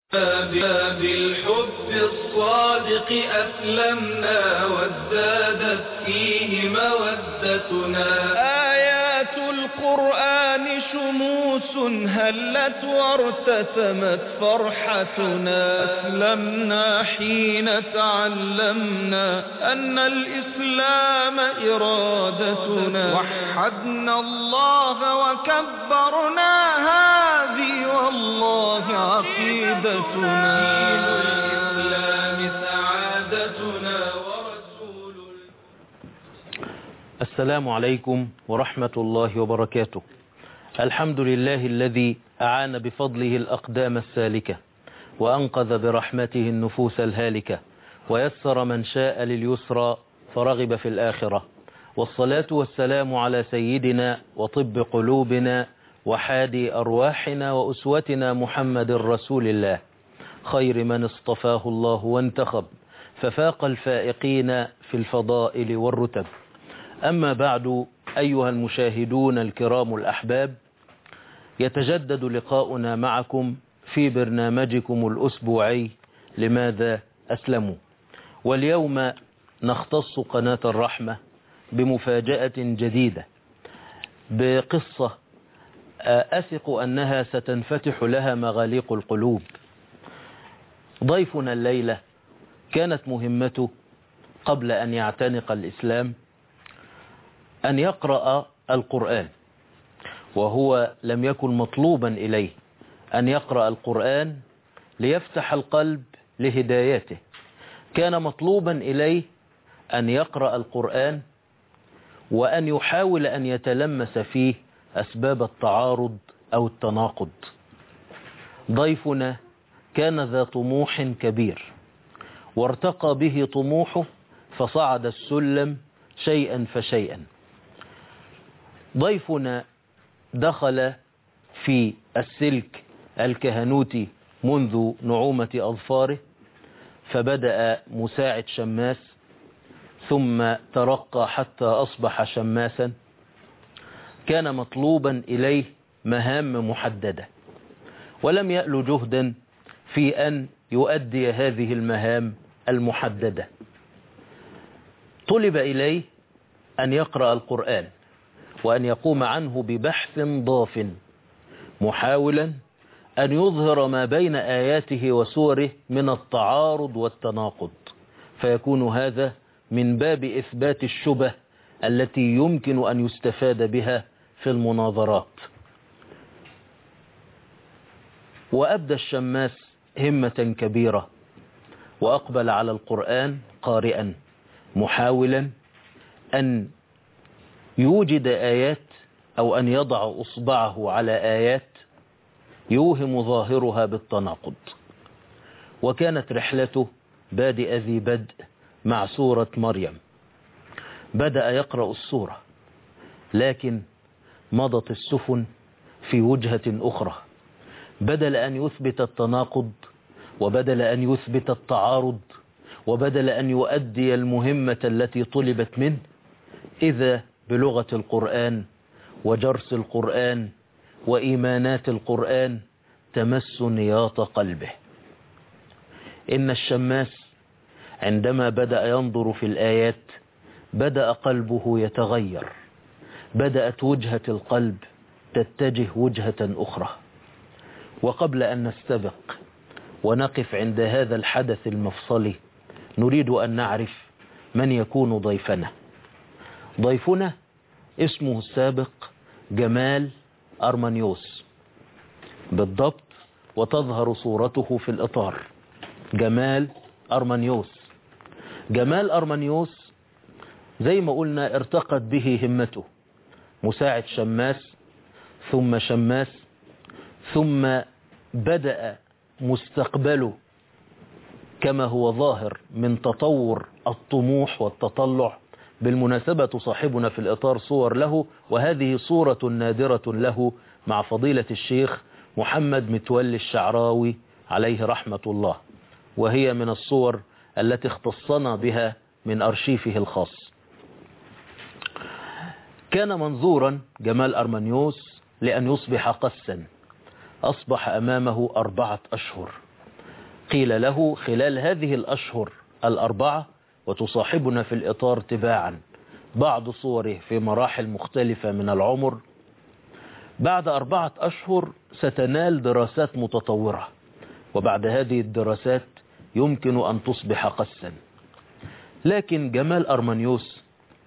بالحب الصادق أسلمنا وازدادت فيه مودتنا آيات القرآن شموس هلت وارتسمت فرحتنا أسلمنا حين تعلمنا أن الإسلام إرادتنا وحدنا الله وكبرنا هذه والله عقيدتنا دين الإسلام سعادتنا ورسول السلام عليكم ورحمة الله وبركاته الحمد لله الذي أعان بفضله الأقدام السالكة وأنقذ برحمته النفوس الهالكة ويسر من شاء لليسرى فرغب في الآخرة والصلاة والسلام على سيدنا وطب قلوبنا وحادي أرواحنا وأسوتنا محمد رسول الله خير من اصطفاه الله وانتخب ففاق الفائقين في الفضائل والرتب أما بعد أيها المشاهدون الكرام الأحباب يتجدد لقاؤنا معكم في برنامجكم الأسبوعي لماذا أسلموا واليوم نختص قناة الرحمة بمفاجأة جديدة بقصة أثق أنها ستنفتح لها مغاليق القلوب ضيفنا الليلة كانت مهمته قبل أن يعتنق الإسلام أن يقرأ القرآن وهو لم يكن مطلوبا إليه أن يقرأ القرآن ليفتح القلب لهدايته كان مطلوبا إليه أن يقرأ القرآن وأن يحاول أن يتلمس فيه أسباب التعارض أو التناقض ضيفنا كان ذا طموح كبير وارتقى به طموحه فصعد السلم شيئا فشيئا ضيفنا دخل في السلك الكهنوتي منذ نعومة أظفاره فبدأ مساعد شماس ثم ترقى حتى أصبح شماسا كان مطلوبا إليه مهام محددة ولم يأل جهدا في أن يؤدي هذه المهام المحددة طلب إليه أن يقرأ القرآن وأن يقوم عنه ببحث ضاف محاولا أن يظهر ما بين آياته وسوره من التعارض والتناقض فيكون هذا من باب إثبات الشبه التي يمكن أن يستفاد بها في المناظرات وأبدى الشماس همة كبيرة وأقبل على القرآن قارئا محاولا أن يوجد آيات أو أن يضع أصبعه على آيات يوهم ظاهرها بالتناقض وكانت رحلته بادئ ذي بدء مع سورة مريم بدأ يقرأ السورة لكن مضت السفن في وجهة أخرى بدل أن يثبت التناقض وبدل أن يثبت التعارض وبدل أن يؤدي المهمة التي طلبت منه إذا بلغة القرآن وجرس القرآن وإيمانات القرآن تمس نياط قلبه إن الشماس عندما بدأ ينظر في الآيات بدأ قلبه يتغير بدأت وجهة القلب تتجه وجهة أخرى وقبل أن نستبق ونقف عند هذا الحدث المفصلي نريد أن نعرف من يكون ضيفنا ضيفنا اسمه السابق جمال أرمانيوس بالضبط وتظهر صورته في الإطار جمال أرمانيوس جمال أرمانيوس زي ما قلنا ارتقت به همته مساعد شماس ثم شماس ثم بدأ مستقبله كما هو ظاهر من تطور الطموح والتطلع بالمناسبة صاحبنا في الإطار صور له وهذه صورة نادرة له مع فضيلة الشيخ محمد متولي الشعراوي عليه رحمة الله وهي من الصور التي اختصنا بها من أرشيفه الخاص كان منظورا جمال أرمانيوس لأن يصبح قسا أصبح أمامه أربعة أشهر قيل له خلال هذه الأشهر الأربعة وتصاحبنا في الإطار تباعا بعض صوره في مراحل مختلفة من العمر بعد أربعة أشهر ستنال دراسات متطورة وبعد هذه الدراسات يمكن أن تصبح قسا لكن جمال أرمانيوس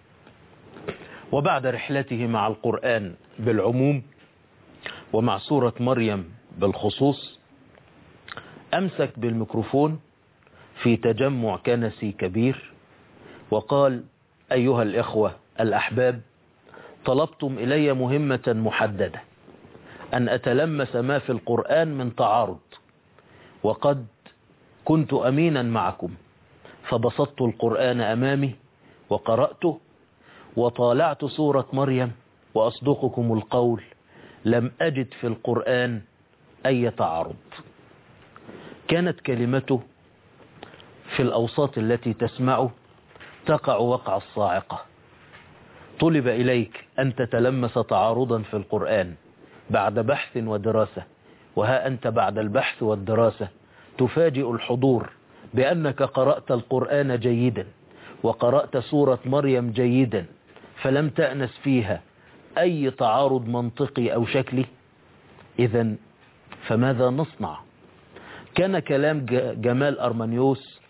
وبعد رحلته مع القرآن بالعموم ومع سورة مريم بالخصوص أمسك بالميكروفون في تجمع كنسي كبير وقال أيها الإخوة الأحباب طلبتم إلي مهمة محددة أن أتلمس ما في القرآن من تعارض وقد كنت أمينا معكم فبسطت القرآن أمامي وقرأته وطالعت سورة مريم وأصدقكم القول لم أجد في القرآن أي تعارض كانت كلمته في الأوساط التي تسمعه تقع وقع الصاعقة طلب إليك أن تتلمس تعارضا في القرآن بعد بحث ودراسة وها أنت بعد البحث والدراسة تفاجئ الحضور بأنك قرأت القرآن جيدا وقرأت سورة مريم جيدا فلم تأنس فيها أي تعارض منطقي أو شكلي إذا فماذا نصنع كان كلام جمال أرمانيوس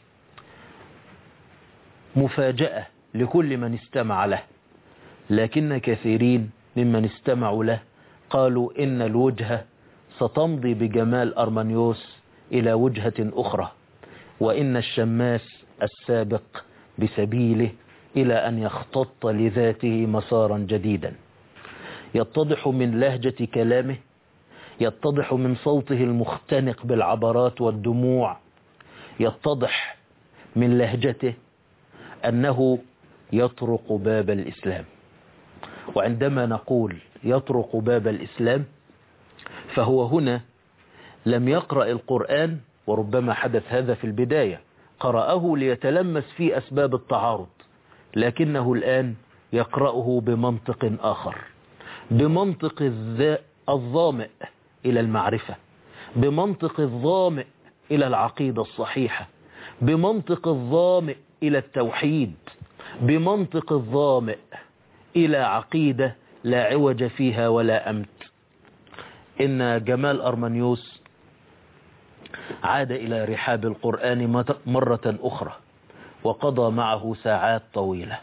مفاجأة لكل من استمع له لكن كثيرين ممن استمعوا له قالوا إن الوجهة ستمضي بجمال أرمانيوس إلى وجهة أخرى وإن الشماس السابق بسبيله إلى أن يختط لذاته مسارا جديدا يتضح من لهجة كلامه يتضح من صوته المختنق بالعبرات والدموع يتضح من لهجته أنه يطرق باب الإسلام وعندما نقول يطرق باب الإسلام فهو هنا لم يقرأ القرآن وربما حدث هذا في البداية قرأه ليتلمس في أسباب التعارض لكنه الآن يقرأه بمنطق آخر بمنطق الظامئ إلى المعرفة بمنطق الظامئ إلى العقيدة الصحيحة بمنطق الظامئ إلى التوحيد بمنطق الظامئ إلى عقيدة لا عوج فيها ولا أمت إن جمال أرمانيوس عاد إلى رحاب القرآن مرة أخرى وقضى معه ساعات طويلة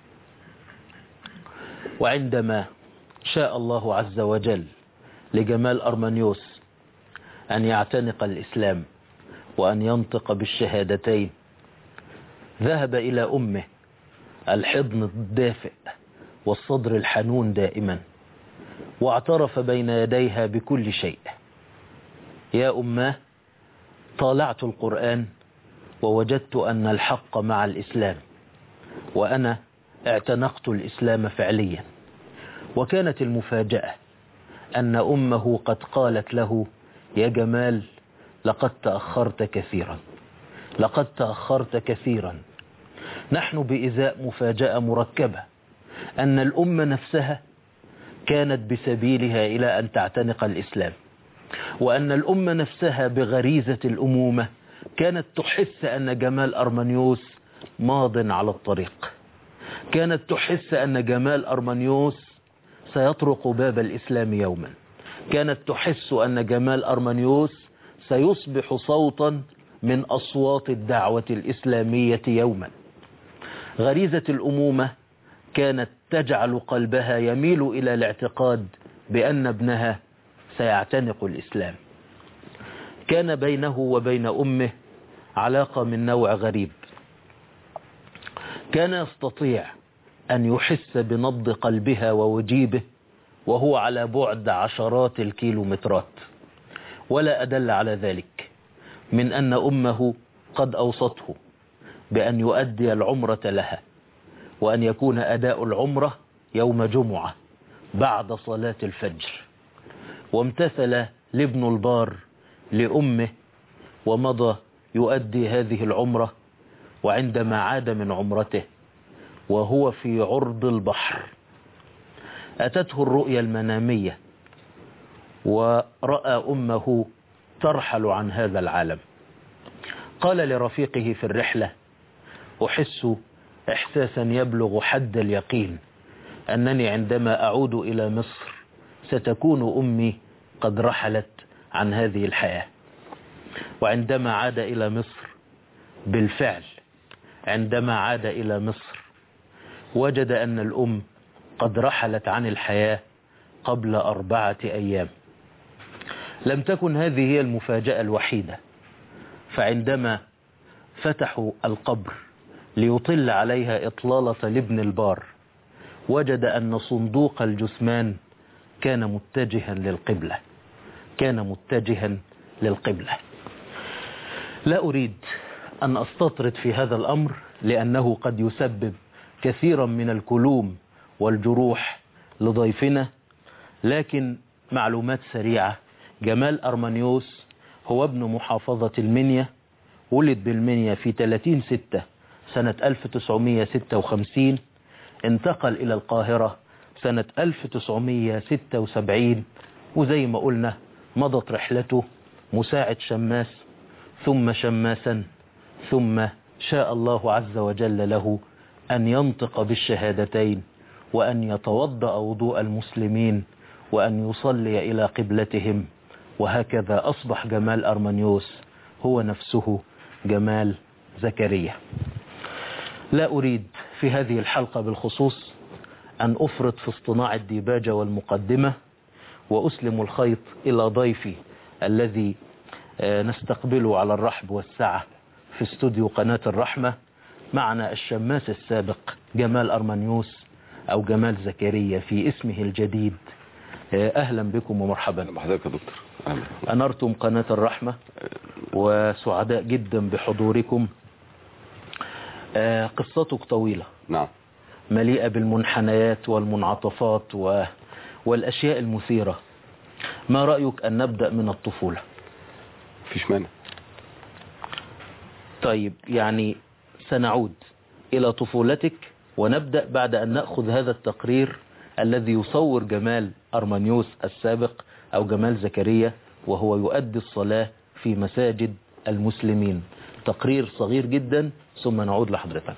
وعندما شاء الله عز وجل لجمال أرمانيوس أن يعتنق الإسلام وأن ينطق بالشهادتين ذهب إلى أمه الحضن الدافئ والصدر الحنون دائما واعترف بين يديها بكل شيء يا أماه طالعت القرآن ووجدت أن الحق مع الإسلام وأنا اعتنقت الإسلام فعليا وكانت المفاجأة أن أمه قد قالت له يا جمال لقد تأخرت كثيرا لقد تأخرت كثيرا نحن بإزاء مفاجأة مركبة أن الأمة نفسها كانت بسبيلها إلى أن تعتنق الإسلام وأن الأمة نفسها بغريزة الأمومة كانت تحس أن جمال أرمانيوس ماض على الطريق كانت تحس أن جمال أرمانيوس سيطرق باب الإسلام يوما كانت تحس أن جمال أرمانيوس سيصبح صوتا من أصوات الدعوة الإسلامية يوما غريزة الأمومة كانت تجعل قلبها يميل إلى الاعتقاد بأن ابنها سيعتنق الإسلام كان بينه وبين أمه علاقة من نوع غريب كان يستطيع أن يحس بنبض قلبها ووجيبه وهو على بعد عشرات الكيلومترات ولا أدل على ذلك من أن أمه قد أوصته بأن يؤدي العمرة لها وأن يكون أداء العمرة يوم جمعة بعد صلاة الفجر وامتثل لابن البار لأمه ومضى يؤدي هذه العمرة وعندما عاد من عمرته وهو في عرض البحر أتته الرؤيا المنامية ورأى أمه ترحل عن هذا العالم قال لرفيقه في الرحلة أحس إحساسا يبلغ حد اليقين أنني عندما أعود إلى مصر ستكون أمي قد رحلت عن هذه الحياة وعندما عاد إلى مصر بالفعل عندما عاد إلى مصر وجد أن الأم قد رحلت عن الحياة قبل أربعة أيام لم تكن هذه هي المفاجأة الوحيدة فعندما فتحوا القبر ليطل عليها إطلالة لابن البار وجد أن صندوق الجثمان كان متجها للقبلة كان متجها للقبلة لا أريد أن أستطرد في هذا الأمر لأنه قد يسبب كثيرا من الكلوم والجروح لضيفنا لكن معلومات سريعة جمال أرمانيوس هو ابن محافظة المنيا ولد بالمنيا في 30 ستة سنة 1956 انتقل إلى القاهرة سنة 1976 وزي ما قلنا مضت رحلته مساعد شماس ثم شماسا ثم شاء الله عز وجل له أن ينطق بالشهادتين وأن يتوضأ وضوء المسلمين وأن يصلي إلى قبلتهم وهكذا أصبح جمال أرمانيوس هو نفسه جمال زكريا لا أريد في هذه الحلقة بالخصوص أن أفرط في اصطناع الديباجة والمقدمة وأسلم الخيط إلى ضيفي الذي نستقبله على الرحب والسعة في استوديو قناة الرحمة معنا الشماس السابق جمال أرمانيوس أو جمال زكريا في اسمه الجديد أهلا بكم ومرحبا بحضرتك يا دكتور أهلا أنرتم قناة الرحمة وسعداء جدا بحضوركم قصتك طويلة نعم مليئة بالمنحنيات والمنعطفات و... والأشياء المثيرة ما رأيك أن نبدأ من الطفولة مفيش مانع طيب يعني سنعود إلى طفولتك ونبدأ بعد أن نأخذ هذا التقرير الذي يصور جمال أرمانيوس السابق أو جمال زكريا وهو يؤدي الصلاة في مساجد المسلمين تقرير صغير جدا ثم نعود لحضرتك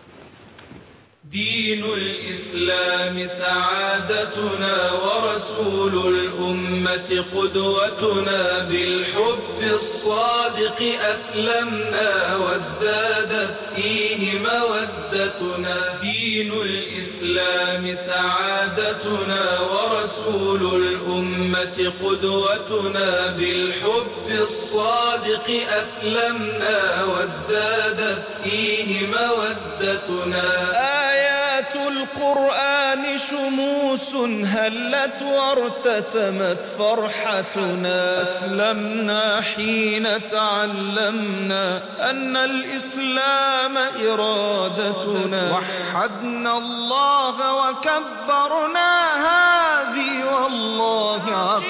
دين الإسلام سعادتنا ورسول الأمة قدوتنا بالحب الصادق أسلمنا وازدادت فيه مودتنا دين الإسلام سعادتنا ورسول الأمة قدوتنا بالحب الصادق أسلمنا وازدادت فيه مودتنا آيات القرآن شموس هلت وارتسمت فرحتنا أسلمنا حين تعلمنا أن الإسلام إرادتنا وحدنا الله وكبرنا هذه والله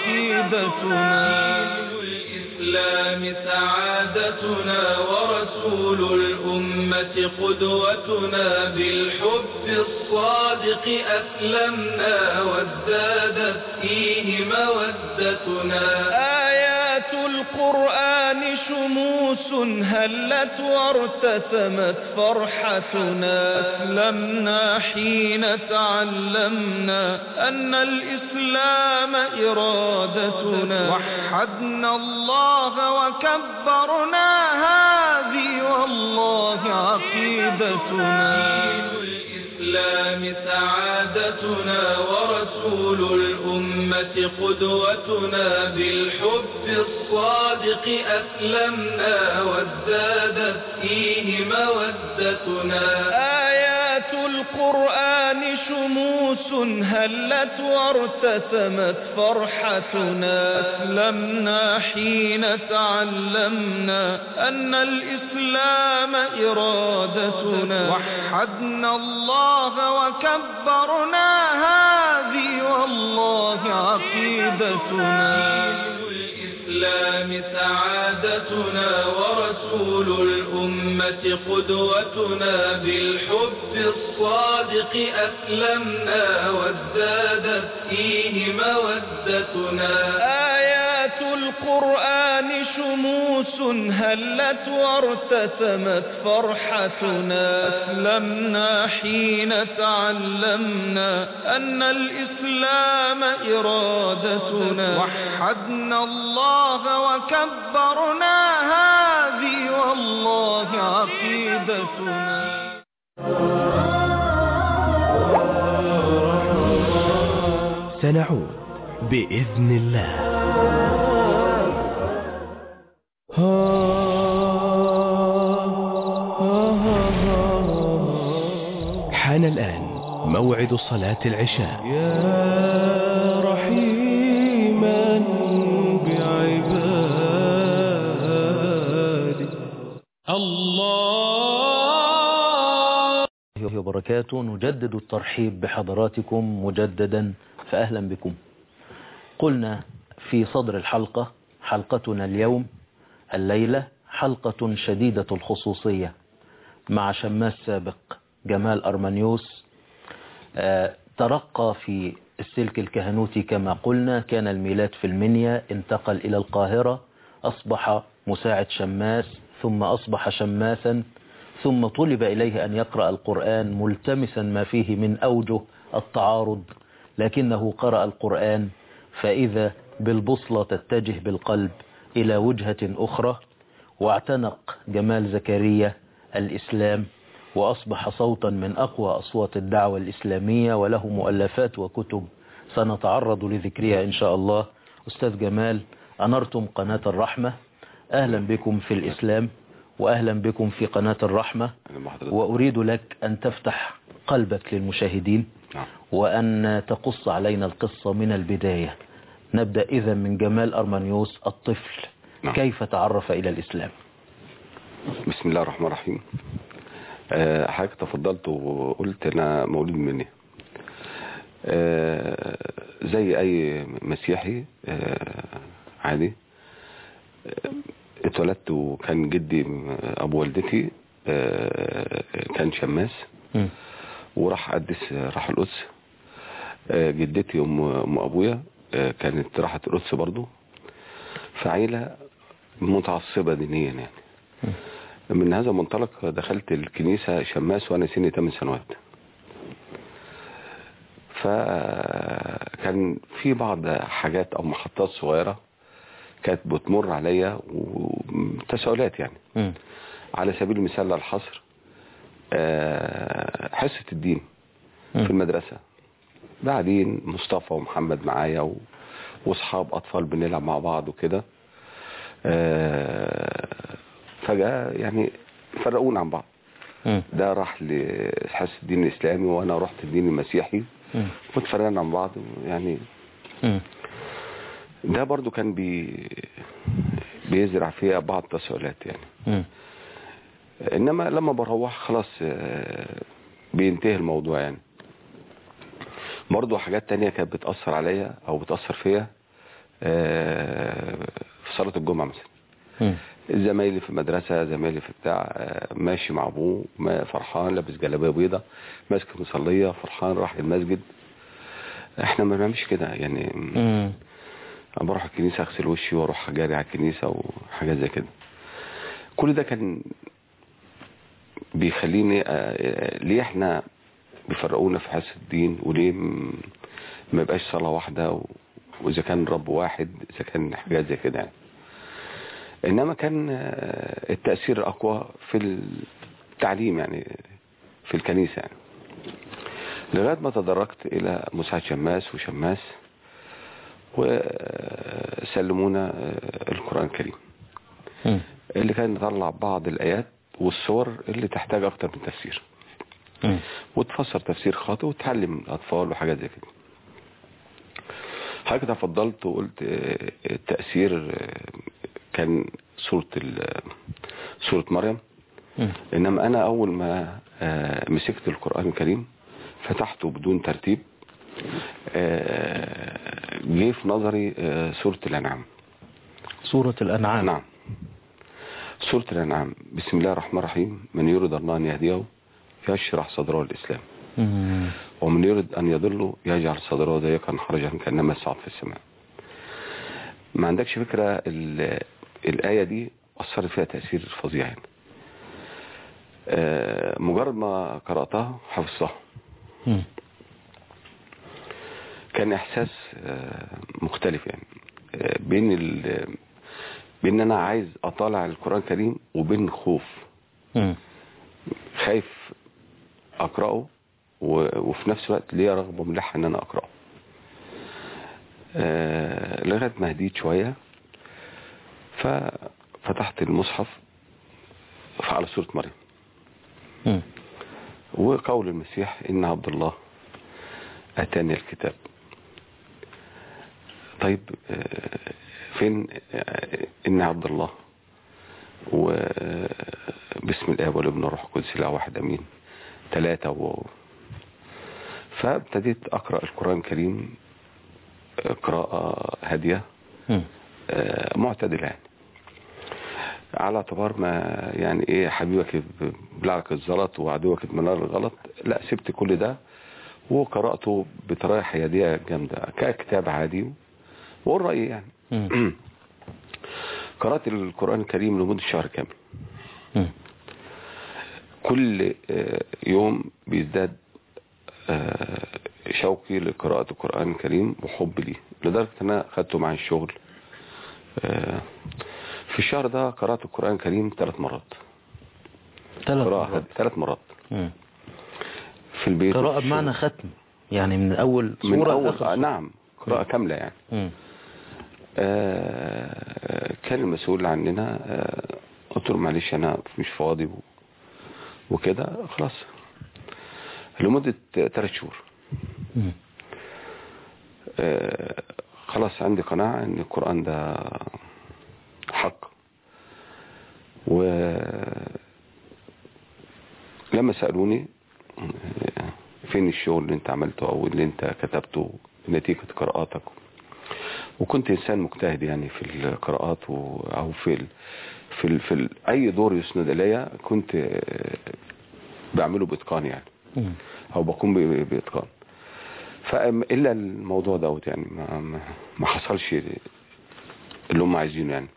عقيدتنا الإسلام سعادتنا ورسول الأمة قدوتنا بالحب الصادق أسلمنا وازدادت فيه مودتنا آيات القرآن شموس هلت وارتسمت فرحتنا أسلمنا حين تعلمنا أن الإسلام إرادتنا وحدنا الله وكبرنا هذه والله عقيدتنا الإسلام سعادتنا ورسول الأمة قدوتنا بالحب الصادق أسلمنا وازدادت فيه مودتنا آيات القرآن شموس هلت وارتسمت فرحتنا أسلمنا حين تعلمنا أن الإسلام إرادتنا وحدنا الله وكبرنا هذه والله عقيدتنا الإسلام سعادتنا ورسول الأمة قدوتنا بالحب الصادق أسلمنا وازدادت فيه مودتنا آيات القرآن شموس هلت وارتسمت فرحتنا أسلمنا حين تعلمنا أن الإسلام إرادتنا وحدنا الله وكبرنا هذه والله عقيدتنا سنعود بإذن الله حان الآن موعد صلاة العشاء يا رحيما بعبادي الله وبركاته نجدد الترحيب بحضراتكم مجددا فأهلا بكم قلنا في صدر الحلقة حلقتنا اليوم الليلة حلقة شديدة الخصوصية مع شماس سابق جمال أرمانيوس آه، ترقى في السلك الكهنوتي كما قلنا كان الميلاد في المنيا انتقل إلى القاهرة أصبح مساعد شماس ثم أصبح شماسا ثم طلب إليه أن يقرأ القرآن ملتمسا ما فيه من أوجه التعارض لكنه قرأ القرآن فإذا بالبصلة تتجه بالقلب إلى وجهة أخرى واعتنق جمال زكريا الإسلام وأصبح صوتا من أقوى أصوات الدعوة الإسلامية وله مؤلفات وكتب سنتعرض لذكرها إن شاء الله أستاذ جمال أنرتم قناة الرحمة أهلا بكم في الإسلام وأهلا بكم في قناة الرحمة أهلا بحضرتك. وأريد لك أن تفتح قلبك للمشاهدين نعم. وأن تقص علينا القصة من البداية نبدأ إذا من جمال أرمانيوس الطفل نعم. كيف تعرف إلى الإسلام بسم الله الرحمن الرحيم آه، حضرتك تفضلت وقلت انا مولود مني آه، زي اي مسيحي آه، عادي آه، اتولدت وكان جدي ابو والدتي آه، كان شماس مم. وراح قدس راح القدس آه، جدتي ام ام ابويا آه، كانت راحت القدس برضو فعيلة متعصبة دينيا يعني من هذا المنطلق دخلت الكنيسة شماس وانا سني 8 سنوات فكان في بعض حاجات او محطات صغيرة كانت بتمر عليا وتساؤلات يعني مم. على سبيل المثال للحصر آه، حصة الدين مم. في المدرسة بعدين مصطفى ومحمد معايا و... واصحاب اطفال بنلعب مع بعض وكده آه، فجأة يعني فرقونا عن بعض مم. ده راح لحصة الدين الاسلامي وانا رحت الدين المسيحي مم. واتفرقنا عن بعض يعني مم. ده برضو كان بي... بيزرع فيها بعض التساؤلات يعني مم. انما لما بروح خلاص آه، بينتهي الموضوع يعني برضو حاجات تانية كانت بتأثر عليا او بتأثر فيا آه، في صلاة الجمعة مثلا مم. زمايلي في المدرسة زمايلي في بتاع آه، ماشي مع ابوه ما فرحان لابس جلابية بيضة ماسك مصلية فرحان راح المسجد احنا ما بنعملش كده يعني مم. أنا بروح الكنيسة اغسل وشي واروح جاري على الكنيسة وحاجات زي كده كل ده كان بيخليني آه، ليه احنا بيفرقونا في حس الدين وليه م- ما يبقاش صلاة واحدة و- واذا كان رب واحد اذا كان حاجات زي كده يعني انما كان آه، التأثير الاقوى في التعليم يعني في الكنيسة يعني لغاية ما تدرجت الى مساعد شماس وشماس وسلمونا القرآن الكريم مم. اللي كان يطلع بعض الآيات والصور اللي تحتاج أكتر من تفسير مم. وتفسر تفسير خاطئ وتعلم الأطفال وحاجات زي كده حضرتك تفضلت وقلت آه، التأثير آه، كان سورة ال- سورة مريم مم. إنما أنا أول ما آه، مسكت القرآن الكريم فتحته بدون ترتيب آه، جه في نظري آه، سورة الأنعام سورة الأنعام نعم سورة الأنعام بسم الله الرحمن الرحيم من يريد الله أن يهديه يشرح صدره الإسلام مم. ومن يريد أن يضله يجعل صدره ضيقا حرجا كأنما يصعد في السماء ما عندكش فكرة ال- الآية دي أثرت فيها تأثير فظيع يعني آه، مجرد ما قرأتها حفظتها مم. كان إحساس آه، مختلف يعني آه، بين ال بين أنا عايز أطالع القرآن الكريم وبين خوف مم. خايف أقرأه و- وفي نفس الوقت ليا رغبة ملحة إن أنا أقرأه آه، لغاية ما هديت شوية ففتحت المصحف على سورة مريم مم. وقول المسيح إن عبد الله أتاني الكتاب طيب آه، فين آه، إن عبد الله وبسم الآب والابن والروح القدس لا واحد أمين ثلاثة و... فابتديت أقرأ القرآن الكريم آه، قراءة هادية مم. آه، معتدلة يعني على اعتبار ما يعني ايه حبيبك بلعك الزلط وعدوك بمنار الغلط لا سبت كل ده وقرأته بطريقة حيادية جامدة ككتاب عادي وقول رأيي يعني مم. قرأت القرآن الكريم لمدة شهر كامل مم. كل آه، يوم بيزداد آه، شوقي لقراءة القرآن الكريم وحب ليه لدرجة ان انا خدته مع الشغل آه، في الشهر ده قرأت القرآن الكريم ثلاث مرات ثلاث قراءة مرات. ثلاث مرات مم. في البيت قراءة وفي بمعنى الشغل. ختم يعني من أول من سورة أول لآخر آه، سورة. نعم قراءة كاملة يعني مم. آه، كان المسؤول عننا آه، قلت له معلش انا مش فاضي و- وكده خلاص لمدة ثلاث شهور مم. آه، خلاص عندي قناعة ان القرآن ده حق و لما سألوني آه، فين الشغل اللي انت عملته او اللي انت كتبته نتيجة قراءاتك وكنت انسان مجتهد يعني في القراءات و... او في ال... في ال... في ال... اي دور يسند الي كنت آه، بعمله باتقان يعني مم. او بقوم ب- باتقان فالا الموضوع دوت يعني ما, ما, ما حصلش اللي هم عايزينه يعني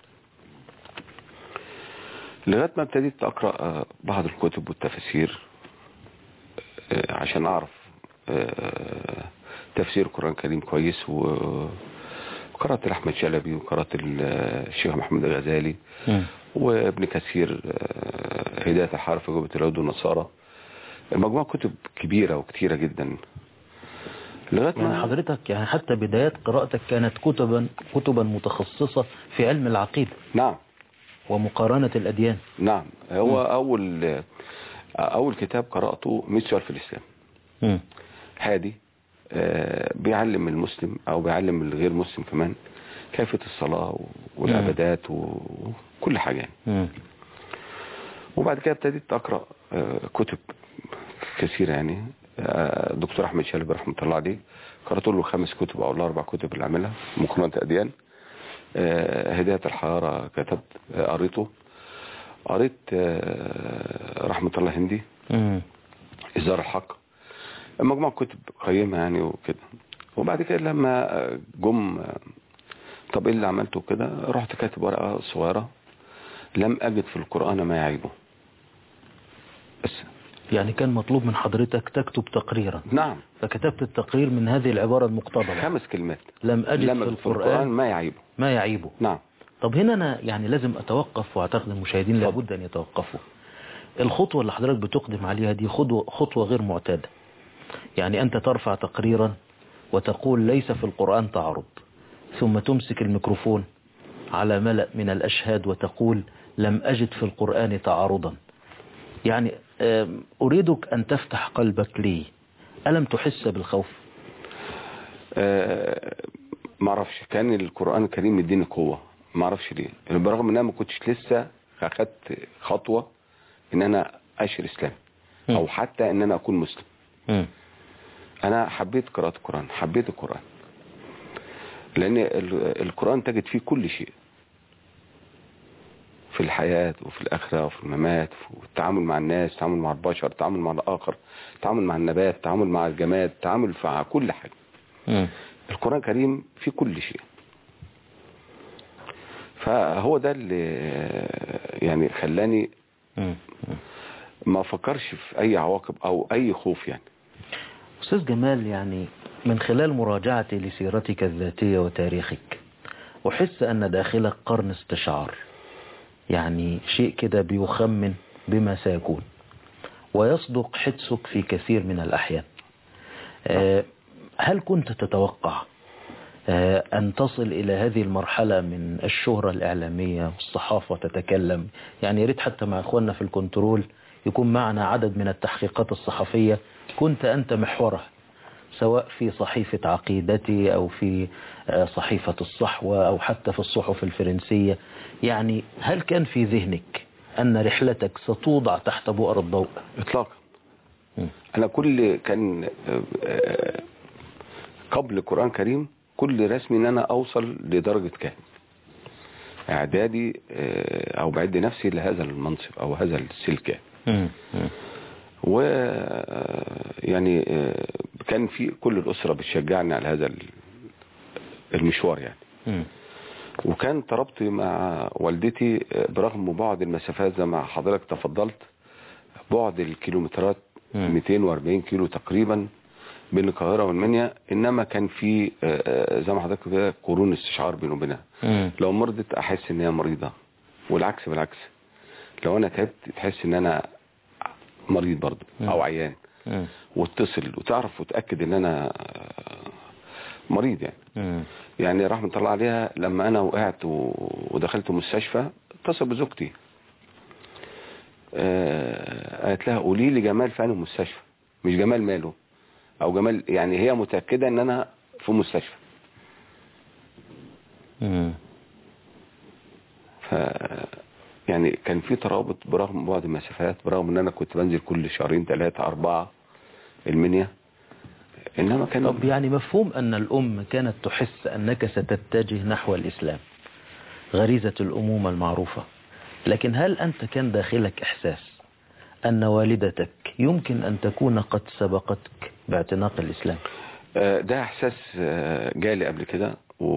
لغايه ما ابتديت اقرا آه، بعض الكتب والتفاسير آه، عشان اعرف آه، تفسير القران الكريم كويس و- وقرات لاحمد شلبي وقرات ال- الشيخ محمد الغزالي مم. وابن كثير آه، هداية الحرف في جوبة اليهود والنصارى المجموعة كتب كبيرة وكتيرة جدا لغاية يعني ما حضرتك يعني حتى بدايات قراءتك كانت كتبا كتبا متخصصة في علم العقيدة نعم ومقارنة الأديان نعم هو أول آه، أول كتاب قرأته 100 سؤال في الإسلام مم. هادي آه، بيعلم المسلم أو بيعلم الغير مسلم كمان كيفية الصلاة والعبادات وكل حاجة يعني مم. وبعد كده ابتديت اقرا آه، كتب كثيره يعني آه، دكتور احمد شلبي رحمه الله عليه قرات له خمس كتب او الاربع كتب اللي عملها مقارنه اديان آه، هدايه الحراره كتبت آه، قريته قريت آه، رحمه الله هندي مم. إزار الحق مجموعة كتب قيمة يعني وكده وبعد كده لما آه، جم آه، طب ايه اللي عملته كده رحت كاتب ورقة صغيرة لم أجد في القرآن ما يعيبه بس يعني كان مطلوب من حضرتك تكتب تقريرا نعم فكتبت التقرير من هذه العبارة المقتضبة خمس كلمات لم أجد لم في أجد في القرآن القرآن ما يعيبه ما يعيبه نعم طب هنا أنا يعني لازم أتوقف وأعتقد المشاهدين لابد أن يتوقفوا الخطوة اللي حضرتك بتقدم عليها دي خطوة, خطوة غير معتادة يعني أنت ترفع تقريرا وتقول ليس في القرآن تعارض ثم تمسك الميكروفون على ملأ من الأشهاد وتقول لم أجد في القرآن تعارضا يعني آم، أريدك أن تفتح قلبك لي ألم تحس بالخوف آه ما اعرفش كان القرآن الكريم مديني قوة ما اعرفش ليه برغم ان انا ما كنتش لسه اخدت خطوة ان انا اشر اسلام م. او حتى ان انا اكون مسلم مم. انا حبيت قراءة القرآن حبيت القرآن لان ال- القرآن تجد فيه كل شيء في الحياة وفي الآخرة وفي الممات وفي التعامل مع الناس التعامل مع البشر التعامل مع الآخر التعامل مع النبات التعامل مع الجماد التعامل مع كل حاجة مم. القرآن الكريم فيه كل شيء فهو ده اللي يعني خلاني مم. مم. ما افكرش في اي عواقب او اي خوف يعني أستاذ جمال يعني من خلال مراجعتي لسيرتك الذاتية وتاريخك أحس أن داخلك قرن استشعار يعني شيء كده بيخمن بما سيكون ويصدق حدسك في كثير من الأحيان آه، هل كنت تتوقع آه، أن تصل إلى هذه المرحلة من الشهرة الإعلامية والصحافة تتكلم يعني يريد حتى مع أخواننا في الكنترول يكون معنا عدد من التحقيقات الصحفية كنت أنت محورها سواء في صحيفة عقيدتي أو في آه، صحيفة الصحوة أو حتى في الصحف الفرنسية يعني هل كان في ذهنك أن رحلتك ستوضع تحت بؤر الضوء اطلاقا مم. انا كل كان آه، آه، قبل القرآن الكريم كل رسمي ان انا اوصل لدرجة كامل اعدادي آه، او بعد نفسي لهذا المنصب او هذا السلك يعني. مم. مم. و آه، يعني آه، كان في كل الاسره بتشجعني على هذا ال- المشوار يعني مم. وكان ترابطي مع والدتي آه، برغم بعد المسافات زي ما حضرتك تفضلت بعد الكيلومترات مم. 240 كيلو تقريبا بين القاهره والمنيا انما كان في آه، آه، زي ما حضرتك كده قرون استشعار بيني وبينها مم. لو مرضت احس ان هي مريضه والعكس بالعكس لو انا تعبت تحس ان انا مريض برضه او عيان مم. واتصل وتعرف وتاكد ان انا آه، مريض يعني مم. يعني رحمه الله عليها لما انا وقعت و- ودخلت مستشفى اتصل بزوجتي آه، قالت لها قولي لي جمال في انهي مستشفى مش جمال ماله او جمال يعني هي متاكده ان انا في مستشفى مم. ف يعني كان في ترابط برغم بعد المسافات برغم ان انا كنت بنزل كل شهرين ثلاثة أربعة المنيا انما كان طب يعني مفهوم أن الأم كانت تحس أنك ستتجه نحو الإسلام غريزة الأمومة المعروفة لكن هل أنت كان داخلك إحساس أن والدتك يمكن أن تكون قد سبقتك باعتناق الإسلام آه، ده احساس آه، جالي قبل كده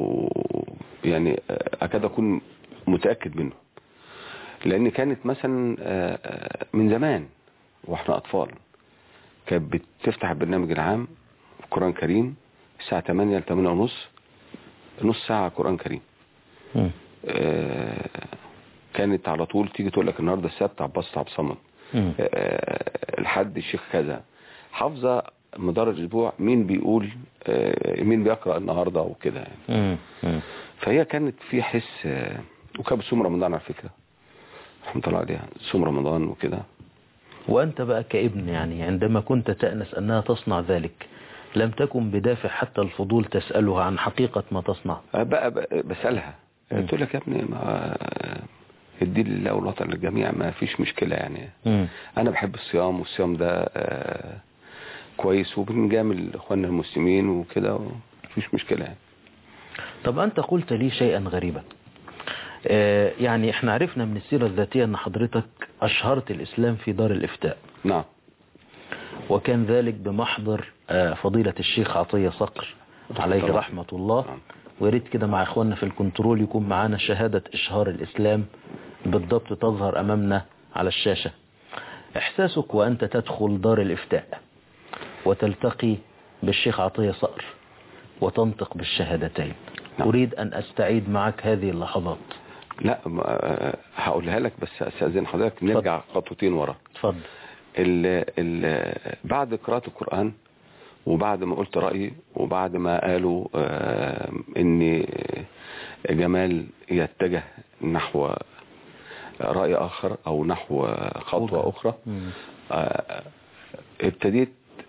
ويعني آه، اكاد اكون متاكد منه لان كانت مثلا آه، آه، من زمان واحنا اطفال كانت بتفتح البرنامج العام القران الكريم الساعه 8 ل 8 ونص نص ساعه قران كريم مم. آه، كانت على طول تيجي تقول لك النهارده السبت عباس عبد الصمد مم. آه، الحد الشيخ كذا حافظه مدار الاسبوع مين بيقول آه، مين بيقرا النهارده وكده يعني مم. مم. فهي كانت في حس آه، وكانت بتصوم رمضان على فكره رحمه الله عليها صوم رمضان وكده وأنت بقى كابن يعني عندما كنت تأنس أنها تصنع ذلك لم تكن بدافع حتى الفضول تسألها عن حقيقة ما تصنع آه، بقى, بقى بسالها مم. تقول لك يا ابني ما الدين لله والوطن للجميع ما فيش مشكله يعني مم. انا بحب الصيام والصيام ده آه، كويس وبنجامل اخواننا المسلمين وكده مفيش مشكله يعني طب أنت قلت لي شيئا غريبا آه، يعني احنا عرفنا من السيرة الذاتية أن حضرتك أشهرت الإسلام في دار الإفتاء نعم وكان ذلك بمحضر آه، فضيلة الشيخ عطية صقر عليه الله. رحمة الله نعم. ويريد كده مع إخواننا في الكنترول يكون معانا شهادة إشهار الإسلام بالضبط تظهر أمامنا على الشاشة إحساسك وأنت تدخل دار الإفتاء وتلتقي بالشيخ عطية صقر وتنطق بالشهادتين نعم. أريد أن أستعيد معك هذه اللحظات لا ما- آه، هقولها لك بس استاذن حضرتك نرجع خطوتين ورا تفضل ال ال بعد قراءة القرآن وبعد ما قلت رأيي وبعد ما قالوا آه، ان جمال يتجه نحو رأي آخر أو نحو خطوة وجهة. أخرى مم. آه، ابتديت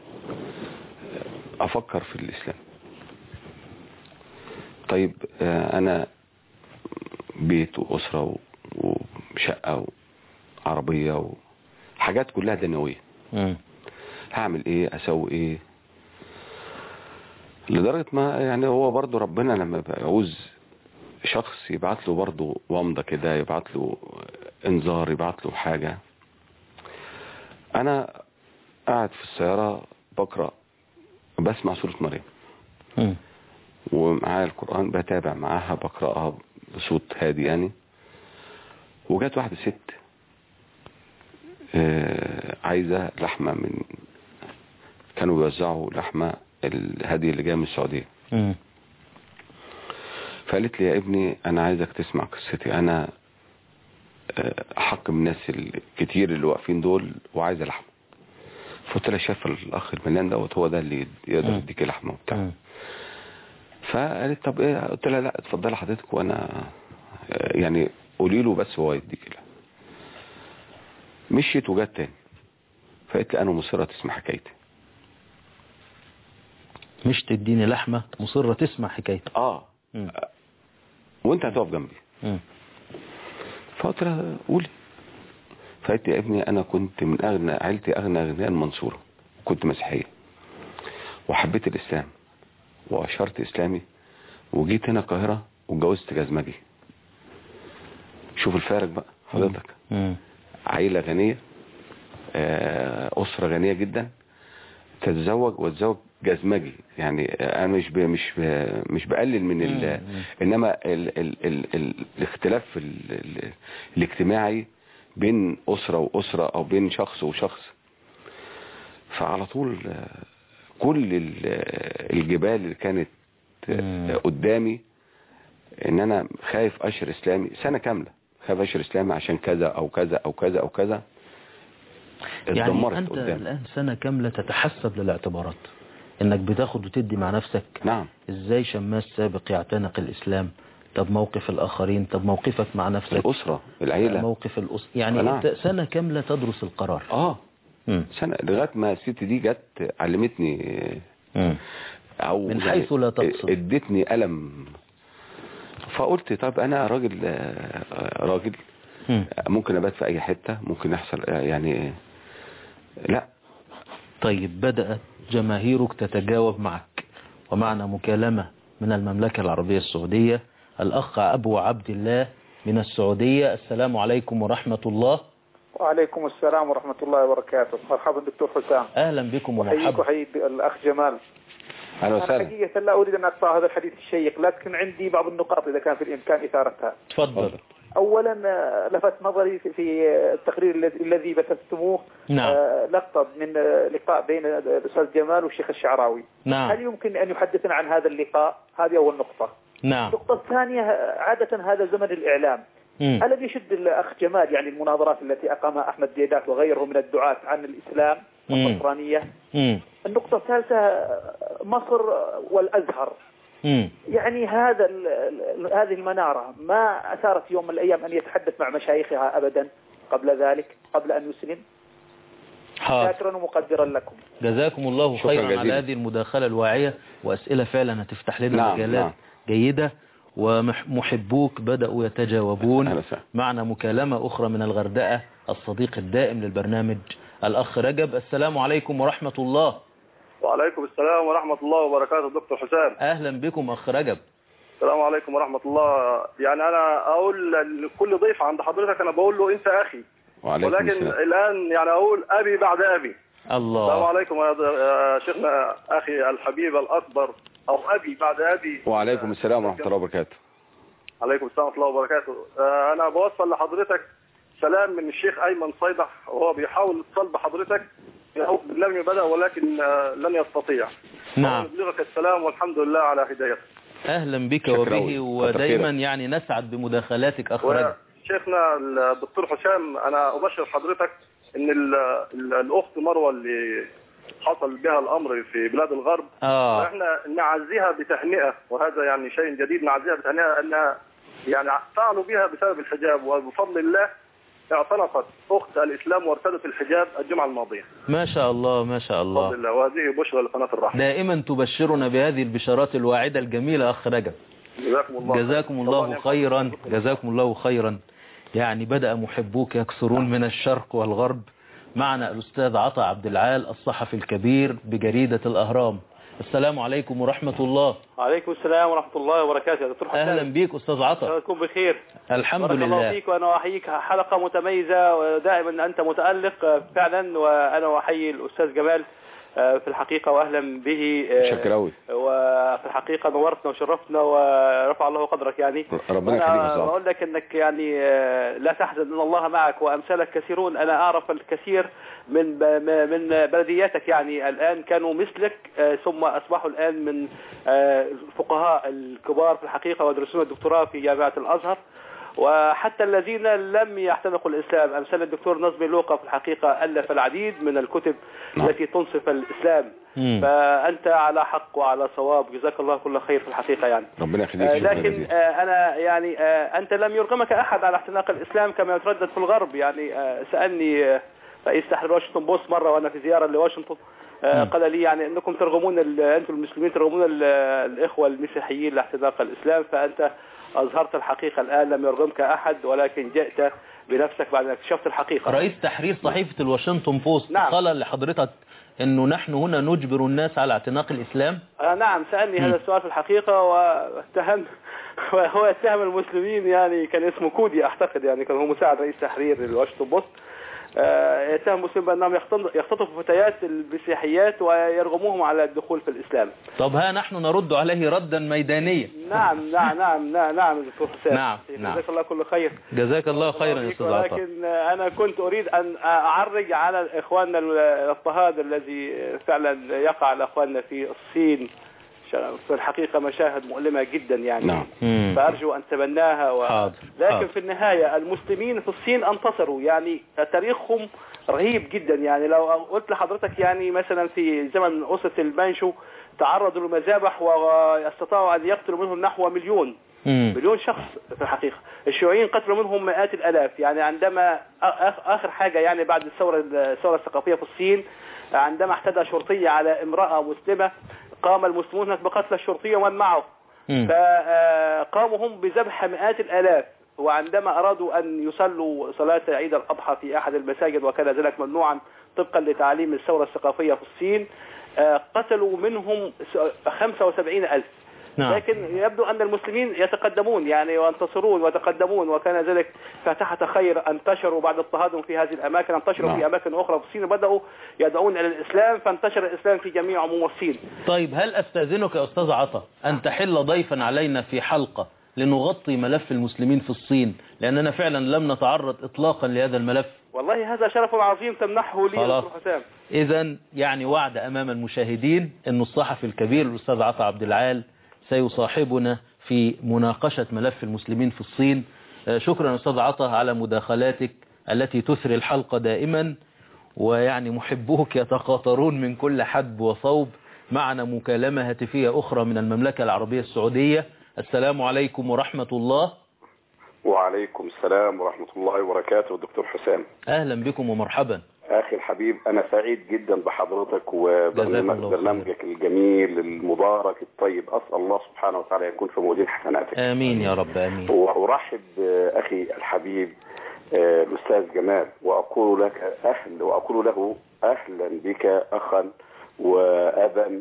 أفكر في الإسلام طيب آه، أنا بيت وأسرة و- وشقة وعربية وحاجات كلها دنيوية مم. هعمل ايه اسوي ايه لدرجة ما يعني هو برضو ربنا لما بيعوز شخص يبعت له برضو ومضة كده يبعت له انذار يبعت له حاجة انا قاعد في السيارة بقرأ بسمع سورة مريم مم. ومعايا القرآن بتابع معاها بقرأها بصوت هادي يعني وجات واحدة ست آه، عايزة لحمة من كانوا بيوزعوا لحمة الهدي اللي جاي من السعودية مم. فقالت لي يا ابني انا عايزك تسمع قصتي انا آه، احق من الناس الكتير اللي واقفين دول وعايزه لحمه فقلت لها شايف الاخ المليان دوت هو ده اللي يقدر مم. يديك لحمه وبتاع مم. فقالت طب ايه قلت لها لا اتفضلي حضرتك وانا آه، يعني قولي له بس هو يديك لحمه مشيت وجت تاني فقالت لي انا مصره تسمع حكايتي مش تديني لحمة مصرة تسمع حكايتك اه مم. وانت هتقف جنبي مم. فقلت لها قولي فقالت لي يا ابني انا كنت من اغنى عيلتي اغنى اغنياء المنصوره كنت مسيحيه وحبيت الاسلام واشرت اسلامي وجيت هنا القاهره واتجوزت جزمجي شوف الفارق بقى حضرتك مم. عيله غنيه آه، اسره غنيه جدا تتزوج وتزوج جزمجي يعني انا مش ب... مش ب... مش بقلل من ال... مم. انما ال... ال... ال... ال... الاختلاف ال... ال... الاجتماعي بين اسره واسره او بين شخص وشخص فعلى طول آه، كل ال- الجبال اللي كانت آه، مم. قدامي ان انا خايف اشر اسلامي سنه كامله خايف اشر اسلامي عشان كذا او كذا او كذا او كذا يعني اتدمرت أنت قدامي الآن سنة كاملة تتحسب للاعتبارات إنك بتاخد وتدي مع نفسك نعم إزاي شماس سابق يعتنق الإسلام طب موقف الآخرين طب موقفك مع نفسك الاسره العيله موقف الأسرة يعني نعم. أنت سنة كاملة تدرس القرار اه مم. سنه لغايه ما الست دي جت علمتني مم. او من يعني حيث لا تقصد. ادتني الم فقلت طب انا راجل آه، راجل مم. ممكن ابات في اي حته ممكن يحصل آه، يعني لا طيب بدأت جماهيرك تتجاوب معك ومعنا مكالمة من المملكة العربية السعودية الأخ أبو عبد الله من السعودية السلام عليكم ورحمة الله وعليكم السلام ورحمة الله وبركاته مرحبا دكتور حسام أهلا بكم أحييك ومرحبا وأحيي الأخ جمال اهلا أنا وسهلا حقيقة لا أريد أن أقطع هذا الحديث الشيق لكن عندي بعض النقاط إذا كان في الإمكان إثارتها تفضل أولا آه، لفت نظري في- في التقرير الذي- الذي بثثتموه نعم. آه، لقطة من آه، لقاء بين الأستاذ جمال والشيخ الشعراوي هل نعم يمكن أن يحدثنا عن هذا اللقاء هذه أول نقطة نعم النقطة الثانية آه، عادة هذا زمن الإعلام مم. الذي يشد الأخ جمال يعني المناظرات التي أقامها أحمد ديدات وغيره من الدعاة عن الإسلام مم. والنصرانية مم. النقطة الثالثة مصر والأزهر مم. يعني هذا ال- ال- هذه المنارة ما أثارت يوم من الأيام أن يتحدث مع مشايخها أبدا قبل ذلك قبل أن يسلم حاضر شاكرا ومقدرا لكم جزاكم الله شكرا خيرا على جزيلا. هذه المداخلة الواعية وأسئلة فعلا هتفتح لنا نعم، مجالات نعم. جيدة ومحبوك بدأوا يتجاوبون أهلا وسهلا. معنا مكالمة أخرى من الغردقة الصديق الدائم للبرنامج الأخ رجب السلام عليكم ورحمة الله وعليكم السلام ورحمة الله وبركاته دكتور حسام أهلا بكم أخ رجب السلام عليكم ورحمة الله يعني أنا أقول لكل ضيف عند حضرتك أنا بقول له أنت أخي وعليكم ولكن السلام الآن يعني أقول أبي بعد أبي السلام الله عليكم يا يا شيخنا أخي الحبيب الأكبر أو أبي بعد أبي وعليكم السلام ورحمه الله وبركاته عليكم السلام ورحمة الله وبركاته آه، أنا بوصل لحضرتك سلام من الشيخ أيمن صيدح وهو بيحاول الاتصال بحضرتك يعود باللم بدأ ولكن آه، لن يستطيع نعم يبلغك السلام والحمد لله على هدايته أهلا بك شكرا وبه أوي. ودايما كتر يعني نسعد بمداخلاتك أخ رجب وشيخنا الدكتور حسام انا ابشر حضرتك ان ال- ال- الاخت مروه اللي حصل بها الامر في بلاد الغرب آه احنا نعزيها بتهنئه وهذا يعني شيء جديد نعزيها بتهنئه انها يعني فعلوا بها بسبب الحجاب وبفضل الله اعتنقت اخت الاسلام وارتدت الحجاب الجمعه الماضيه ما شاء الله ما شاء بفضل الله الله وهذه بشرى لقناه الرحمه دائما تبشرنا بهذه البشارات الواعدة الجميلة أخ رجب جزاكم الله جزاكم الله خيرا جزاكم الله خيرا يعني بدأ محبوك يكثرون من الشرق والغرب معنا الأستاذ عطا عبد العال الصحفي الكبير بجريدة الأهرام السلام عليكم ورحمة الله وعليكم السلام ورحمة الله وبركاته يا دكتور حسام أهلا بيك أستاذ عطا تكون بخير الحمد بارك الله لله فيك وأنا أحييك حلقة متميزة ودائما أنت متألق فعلا وأنا أحيي الأستاذ جمال آه، في الحقيقة وأهلا به آه، شكراوي وفي الحقيقة نورتنا وشرفتنا ورفع الله قدرك يعني ربنا يخليك يا أنا صاحبي بقول لك أنك يعني آه، لا تحزن أن الله معك وأمثالك كثيرون أنا أعرف الكثير من ب- م- من بلدياتك يعني الآن كانوا مثلك آه، ثم أصبحوا الآن من آه، الفقهاء الكبار في الحقيقة ويدرسون الدكتوراه في جامعة الأزهر وحتى الذين لم يحتنقوا الإسلام أمثال الدكتور نصبي لوقا في الحقيقة ألف العديد من الكتب نعم. التي تنصف الإسلام مم. فأنت على حق وعلى صواب جزاك الله كل خير في الحقيقة يعني ربنا يخليك آه، شكرا لكن جزيلا. آه، أنا يعني آه، أنت لم يرغمك أحد على احتناق الإسلام كما يتردد في الغرب يعني آه، سألني آه، رئيس تحرير واشنطن بوست مرة وأنا في زيارة لواشنطن آه، مم. قال لي يعني أنكم ترغمون ال- أنتم المسلمين ترغمون ال- الإخوة المسيحيين لاحتناق الإسلام فأنت أظهرت الحقيقة الآن لم يرغمك أحد ولكن جئت بنفسك بعد أن اكتشفت الحقيقة رئيس تحرير صحيفة الواشنطن بوست نعم. قال لحضرتك انه نحن هنا نجبر الناس على اعتناق الاسلام آه نعم سألني مم. هذا السؤال في الحقيقة واتهم وهو اتهم المسلمين يعني كان اسمه كودي اعتقد يعني كان هو مساعد رئيس تحرير الواشنطن بوست آه، يتهم المسلمين بانهم يختن- يختطفوا فتيات المسيحيات ويرغموهم على الدخول في الاسلام طب ها نحن نرد عليه ردا ميدانيا نعم نعم نعم نعم نعم يا دكتور حسام نعم، نعم. جزاك الله كل خير جزاك الله خيرا يا استاذ عطا ولكن انا كنت اريد ان اعرج على اخواننا الاضطهاد الذي فعلا يقع على اخواننا في الصين في الحقيقه مشاهد مؤلمه جدا يعني نعم مم. فارجو ان تبناها و... حاضر، لكن حاضر. في النهايه المسلمين في الصين انتصروا يعني تاريخهم رهيب جدا يعني لو قلت لحضرتك يعني مثلا في زمن اسره البانشو تعرضوا لمذابح واستطاعوا ان يقتلوا منهم نحو مليون مم. مليون شخص في الحقيقة الشيوعيين قتلوا منهم مئات الآلاف يعني عندما آخ- آخر حاجة يعني بعد الثورة الثورة الثقافية في الصين عندما اعتدى شرطي على امرأة مسلمة قام المسلمون هناك بقتل الشرطي ومن معه مم. فقاموا هم بذبح مئات الآلاف وعندما أرادوا أن يصلوا صلاة عيد الأضحى في أحد المساجد وكان ذلك ممنوعا طبقا لتعليم الثورة الثقافية في الصين آه، قتلوا منهم س- 75 ألف نعم لكن يبدو أن المسلمين يتقدمون يعني وينتصرون ويتقدمون وكان ذلك فاتحة خير انتشروا بعد اضطهادهم في هذه الأماكن انتشروا نعم. في أماكن أخرى في الصين وبدأوا يدعون إلى الإسلام فانتشر الإسلام في جميع عموم الصين طيب هل استاذنك يا استاذ عطا ان تحل ضيفا علينا في حلقة لنغطي ملف المسلمين في الصين لاننا فعلا لم نتعرض اطلاقا لهذا الملف والله هذا شرف عظيم تمنحه لي يا خلاص. دكتور حسام اذا يعني وعد امام المشاهدين ان الصحفي الكبير الاستاذ عطا عبد العال سيصاحبنا في مناقشة ملف المسلمين في الصين آه، شكرا استاذ عطا على مداخلاتك التي تثري الحلقة دائما ويعني محبوك يتقاطرون من كل حدب وصوب معنا مكالمة هاتفية أخرى من المملكة العربية السعودية السلام عليكم ورحمة الله وعليكم السلام ورحمة الله وبركاته دكتور حسام أهلا بكم ومرحبا أخي الحبيب أنا سعيد جدا بحضرتك جزاك الله وبرنامجك الجميل المبارك الطيب أسأل الله سبحانه وتعالى يكون في موازين حسناتك آمين يا رب آمين وأرحب بأخي الحبيب آه، الأستاذ جمال وأقول لك أهل وأقول له أهلا بك أخا وأبا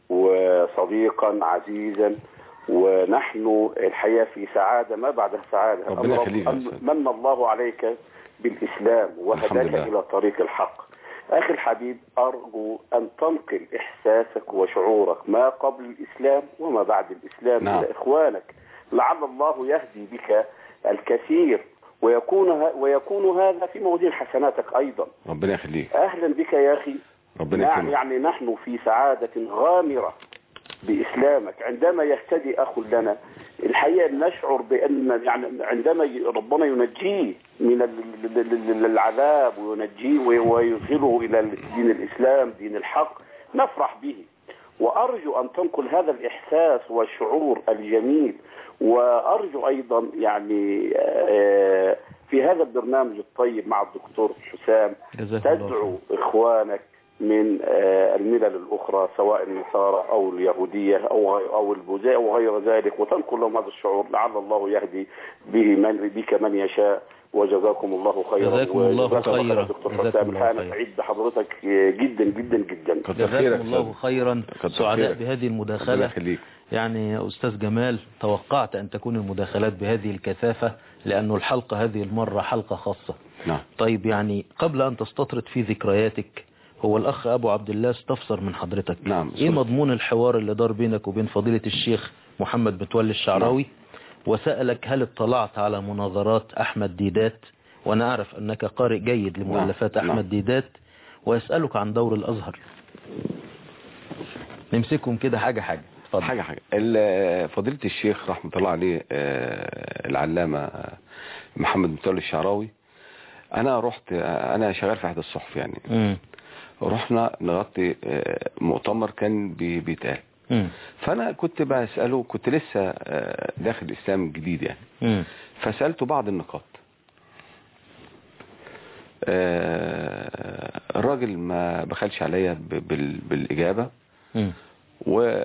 وصديقا عزيزا ونحن الحقيقة في سعادة ما بعدها سعادة ربنا أن- يخليك يا أن أستاذ. من الله عليك بالإسلام الحمد وهداك لله. إلى طريق الحق أخي الحبيب أرجو أن تنقل إحساسك وشعورك ما قبل الإسلام وما بعد الإسلام نعم. إلى إخوانك لعل الله يهدي بك الكثير ويكون ه- ويكون هذا في موازين حسناتك أيضا ربنا يخليك أهلا بك يا أخي ربنا نعم يكرمك يعني نحن في سعادة غامرة بإسلامك عندما يهتدي أخ لنا الحقيقة نشعر بأن يعني عندما ي- ربنا ينجيه من ال- ال- ال- العذاب وينجيه وي- ويدخله إلى دين الإسلام دين الحق نفرح به وأرجو أن تنقل هذا الإحساس والشعور الجميل وأرجو أيضا يعني آه، في هذا البرنامج الطيب مع الدكتور حسام جزاك الله تدعو إخوانك من آه، الملل الأخرى سواء النصارى أو اليهودية أو غي- أو البوذية أو غير ذلك وتنقل لهم هذا الشعور لعل الله يهدي به من بك من يشاء وجزاكم الله خيرا جزاكم الله وجزاك خيرا. دكتور جزاكم حسام الله أنا خيرا. سعيد بحضرتك آه، جدا جدا جدا كتر جزاكم خيرك الله أستاذ. خيرا كتر سعداء خيرك. بهذه ربنا المداخلة يخليك يعني يا أستاذ جمال توقعت أن تكون المداخلات بهذه الكثافة لأن الحلقة هذه المرة حلقة خاصة نعم طيب يعني قبل أن تستطرد في ذكرياتك هو الأخ أبو عبد الله استفسر من حضرتك نعم إيه مضمون الحوار اللي دار بينك وبين فضيلة الشيخ محمد متولي الشعراوي وسألك هل اطلعت على مناظرات أحمد ديدات وأنا أعرف أنك قارئ جيد لمؤلفات نعم. أحمد ديدات ويسألك عن دور الأزهر نمسكهم كده حاجة حاجة اتفضل. حاجة حاجة ال- فضيلة الشيخ رحمة الله عليه آه، العلامة آه، محمد متولي الشعراوي انا رحت آه، انا شغال في احد الصحف يعني مم. رحنا نغطي آه، مؤتمر كان بي- بيتقال مم. فانا كنت بسأله كنت لسه آه، داخل الاسلام جديد يعني مم. فسألته بعض النقاط آه، الراجل ما بخلش عليا ب- بال- بالإجابة مم. و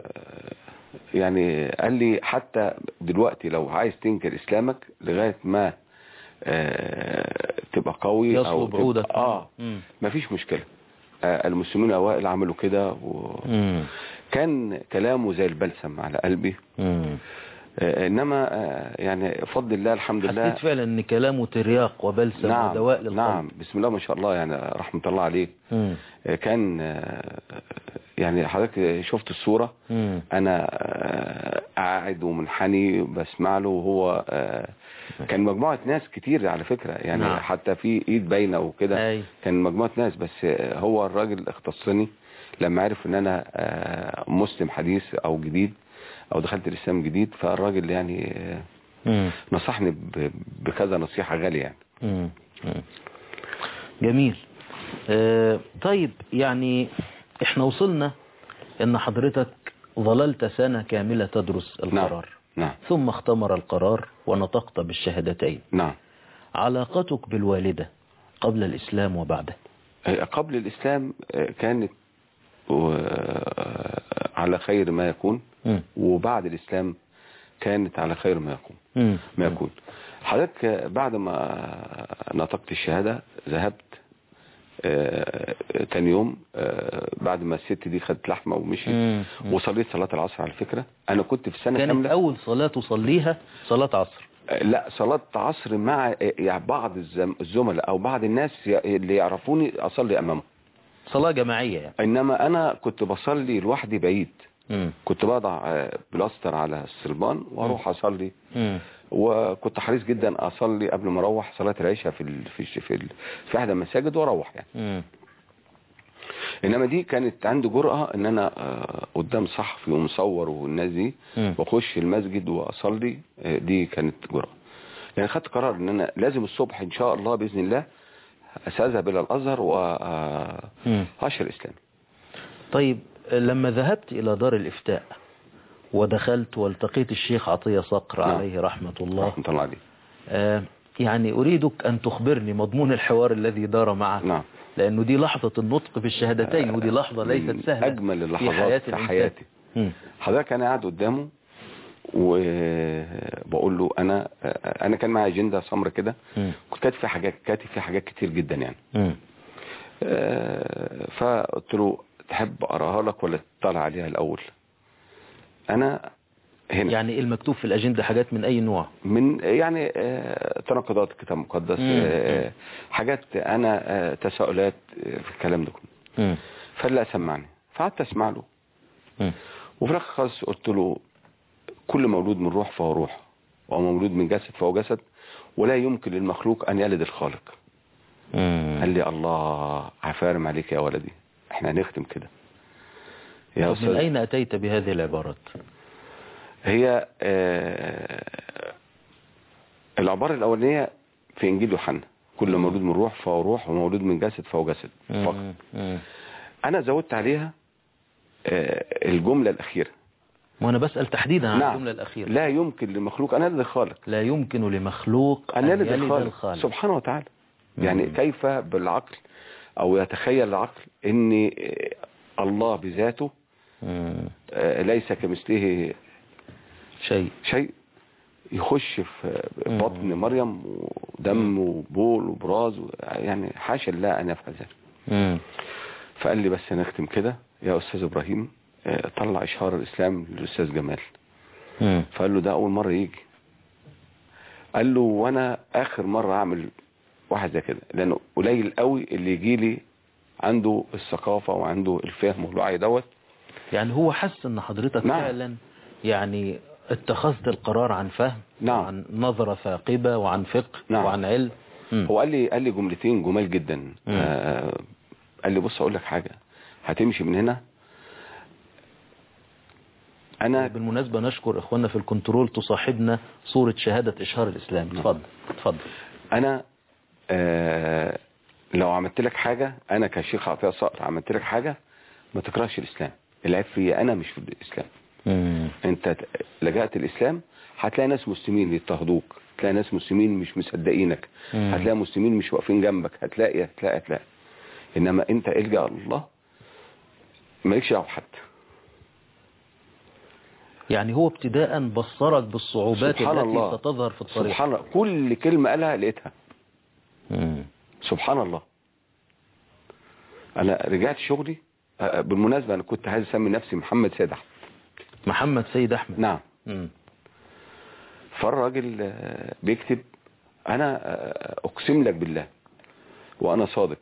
يعني قال لي حتى دلوقتي لو عايز تنكر اسلامك لغايه ما آه، تبقى قوي او يصلب عودك تبقى اه مم. مفيش مشكله آه، المسلمين الاوائل عملوا كده مم. وكان كلامه زي البلسم على قلبي مم. آه، انما آه، يعني فضل الله الحمد لله حسيت فعلا ان كلامه ترياق وبلسم نعم ودواء للقلب نعم بسم الله ما شاء الله يعني رحمه الله عليه مم. آه، كان آه، يعني حضرتك شفت الصوره مم. انا آه، قاعد ومنحني بسمع له وهو آه، كان مجموعة ناس كتير على فكرة يعني نعم. حتى في ايد باينة وكده أي. كان مجموعة ناس بس آه، هو الراجل اختصني لما عرف ان انا آه، مسلم حديث او جديد او دخلت الاسلام جديد فالراجل يعني آه، مم. نصحني ب- بكذا نصيحة غالية يعني مم. مم. جميل آه طيب يعني احنا وصلنا ان حضرتك ظللت سنة كاملة تدرس القرار نعم ثم اختمر القرار ونطقت بالشهادتين نعم علاقتك بالوالدة قبل الإسلام وبعده آه، قبل الاسلام آه، كانت آه، على خير ما يكون مم. وبعد الاسلام كانت على خير ما يكون مم. ما يكون حضرتك بعد ما نطقت الشهادة ذهبت آه، تاني يوم آه، بعد ما الست دي خدت لحمة ومشيت مم. مم. وصليت صلاة العصر على فكرة أنا كنت في سنة كانت كاملة أول صلاة تصليها صلاة عصر آه، لا صلاة عصر مع آه، يعني بعض الزم- الزملاء أو بعض الناس ي- اللي يعرفوني أصلي أمامهم صلاة جماعية يعني إنما أنا كنت بصلي لوحدي بعيد مم. كنت بضع آه، بلاستر على الصلبان واروح اصلي مم. وكنت حريص جدا اصلي قبل ما اروح صلاه العشاء في ال... في الش- في, ال... في احدى المساجد واروح يعني مم. انما دي كانت عندي جرأة ان انا آه، قدام صحفي ومصور والناس دي مم. واخش المسجد واصلي آه، دي كانت جرأة يعني خدت قرار ان انا لازم الصبح ان شاء الله باذن الله ساذهب الى الازهر مم. واشر الاسلام طيب لما ذهبت إلى دار الإفتاء ودخلت والتقيت الشيخ عطية صقر نعم. عليه رحمة الله رحمه الله عليه آه يعني أريدك أن تخبرني مضمون الحوار الذي دار معه نعم لأنه دي لحظة النطق في الشهادتين ودي لحظة من ليست سهلة اجمل في اللحظات حياة في الإنسان. حياتي مم. حضرتك انا قاعد قدامه وبقول له انا انا كان معايا اجنده سمر كده مم. كنت كاتب فيها حاجات كاتب فيها حاجات كتير جدا يعني مم. آه، فقلت له تحب اقراها لك ولا تطلع عليها الاول انا هنا يعني إيه المكتوب في الأجندة حاجات من أي نوع من يعني آه، تناقضات الكتاب المقدس مم. آه، حاجات انا آه، تساؤلات آه، في الكلام ده كله مم. فقال لا سمعني فقعدت اسمع له مم. وفي الاخر خالص قلت له كل مولود من روح فهو روح ومولود من جسد فهو جسد ولا يمكن للمخلوق ان يلد الخالق مم. قال لي الله عفارم عليك يا ولدي احنا هنختم كده يا طب من استاذ أين أتيت بهذه العبارات هي آه، العبارة الأولانية في إنجيل يوحنا كل مولود من روح فهو روح ومولود من جسد فهو جسد فقط مم. مم. أنا زودت عليها آه، الجملة الأخيرة وأنا بسأل تحديدا عن نعم. الجملة الأخيرة لا يمكن لمخلوق أن يلد الخالق لا يمكن لمخلوق أن يلد الخالق الخالق سبحانه وتعالى يعني مم. كيف بالعقل أو يتخيل العقل أن آه، الله بذاته مم. آه، ليس كمثله شيء شيء يخش في مم. بطن مريم ودم وبول وبراز و- يعني حاشا الله ان يفعل ذلك مم. فقال لي بس نختم كده يا استاذ ابراهيم آه، طلع اشهار الاسلام للاستاذ جمال مم. فقال له ده اول مره يجي قال له وانا اخر مره اعمل واحد زي كده لانه قليل قوي اللي يجي لي عنده الثقافة وعنده الفهم والوعي دوت يعني هو حس ان حضرتك نعم. فعلا يعني اتخذت القرار عن فهم نعم. وعن نظرة ثاقبة وعن فقه نعم. وعن علم مم. هو قال لي قال لي جملتين جمال جدا آه قال لي بص اقول لك حاجة هتمشي من هنا انا بالمناسبة نشكر اخواننا في الكنترول تصاحبنا صورة شهادة اشهار الاسلام اتفضل اتفضل انا آه لو عملت لك حاجة انا كشيخ عطية صقر عملت لك حاجة ما تكرهش الاسلام العيب فيا انا مش في الاسلام مم. انت ت- لجأت الاسلام هتلاقي ناس مسلمين يضطهدوك هتلاقي ناس مسلمين مش مصدقينك مم. هتلاقي مسلمين مش واقفين جنبك هتلاقي هتلاقي هتلاقي انما انت الجأ الله مالكش دعوه بحد يعني هو ابتداء بصرك بالصعوبات سبحان التي الله. ستظهر في الطريق سبحان الله كل كلمة قالها لقيتها مم. سبحان الله انا رجعت شغلي آه، بالمناسبة انا كنت عايز اسمي نفسي محمد سيد احمد محمد سيد احمد نعم مم. فالراجل آه، بيكتب انا آه، اقسم لك بالله وانا صادق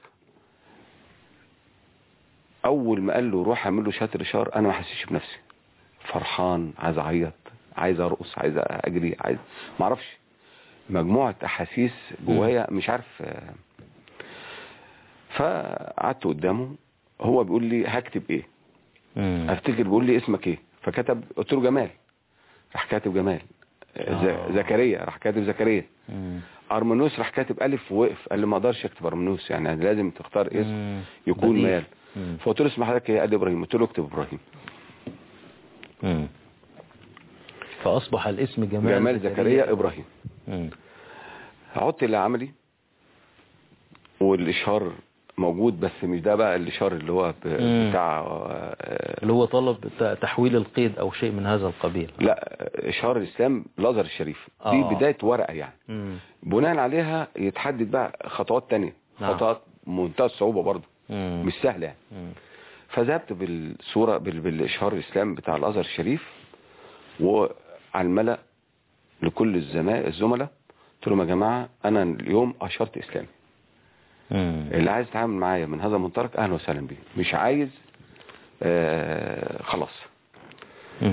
اول ما قال له روح اعمل له شاتر اشار انا ما حسيتش بنفسي فرحان عايز اعيط عايز ارقص عايز اجري عايز ما اعرفش مجموعه احاسيس جوايا مش عارف آه. فقعدت قدامه هو بيقول لي هكتب ايه مم. افتكر بيقول لي اسمك ايه فكتب قلت له جمال راح كاتب جمال آه. ز- زكريا راح كاتب زكريا مم. ارمنوس راح كاتب الف ووقف قال لي ما اقدرش اكتب ارمنوس يعني لازم تختار اسم مم. يكون بديل. مال مم. فقلت له اسم حضرتك ايه قال لي ابراهيم قلت له اكتب ابراهيم مم. فأصبح الاسم جمال, جمال زكريا ابراهيم مم. عدت لعملي والاشهار موجود بس مش ده بقى الاشهار اللي هو ب- مم. بتاع آه، اللي هو طلب ت- تحويل القيد أو شيء من هذا القبيل لا اشهار الاسلام الازهر الشريف دي آه. بدايه ورقه يعني مم. بناء عليها يتحدد بقى خطوات تانية نعم. خطوات منتهى الصعوبة برضه مم. مش سهلة يعني مم. فذهبت بالصورة بال- بالإشهار الإسلام بتاع الأزهر الشريف وعلى الملأ لكل الزماء الزملاء قلت لهم يا جماعة أنا اليوم أشرت إسلامي مم. اللي عايز يتعامل معايا من هذا المنطلق أهلا وسهلا بيه مش عايز آه خلاص مم.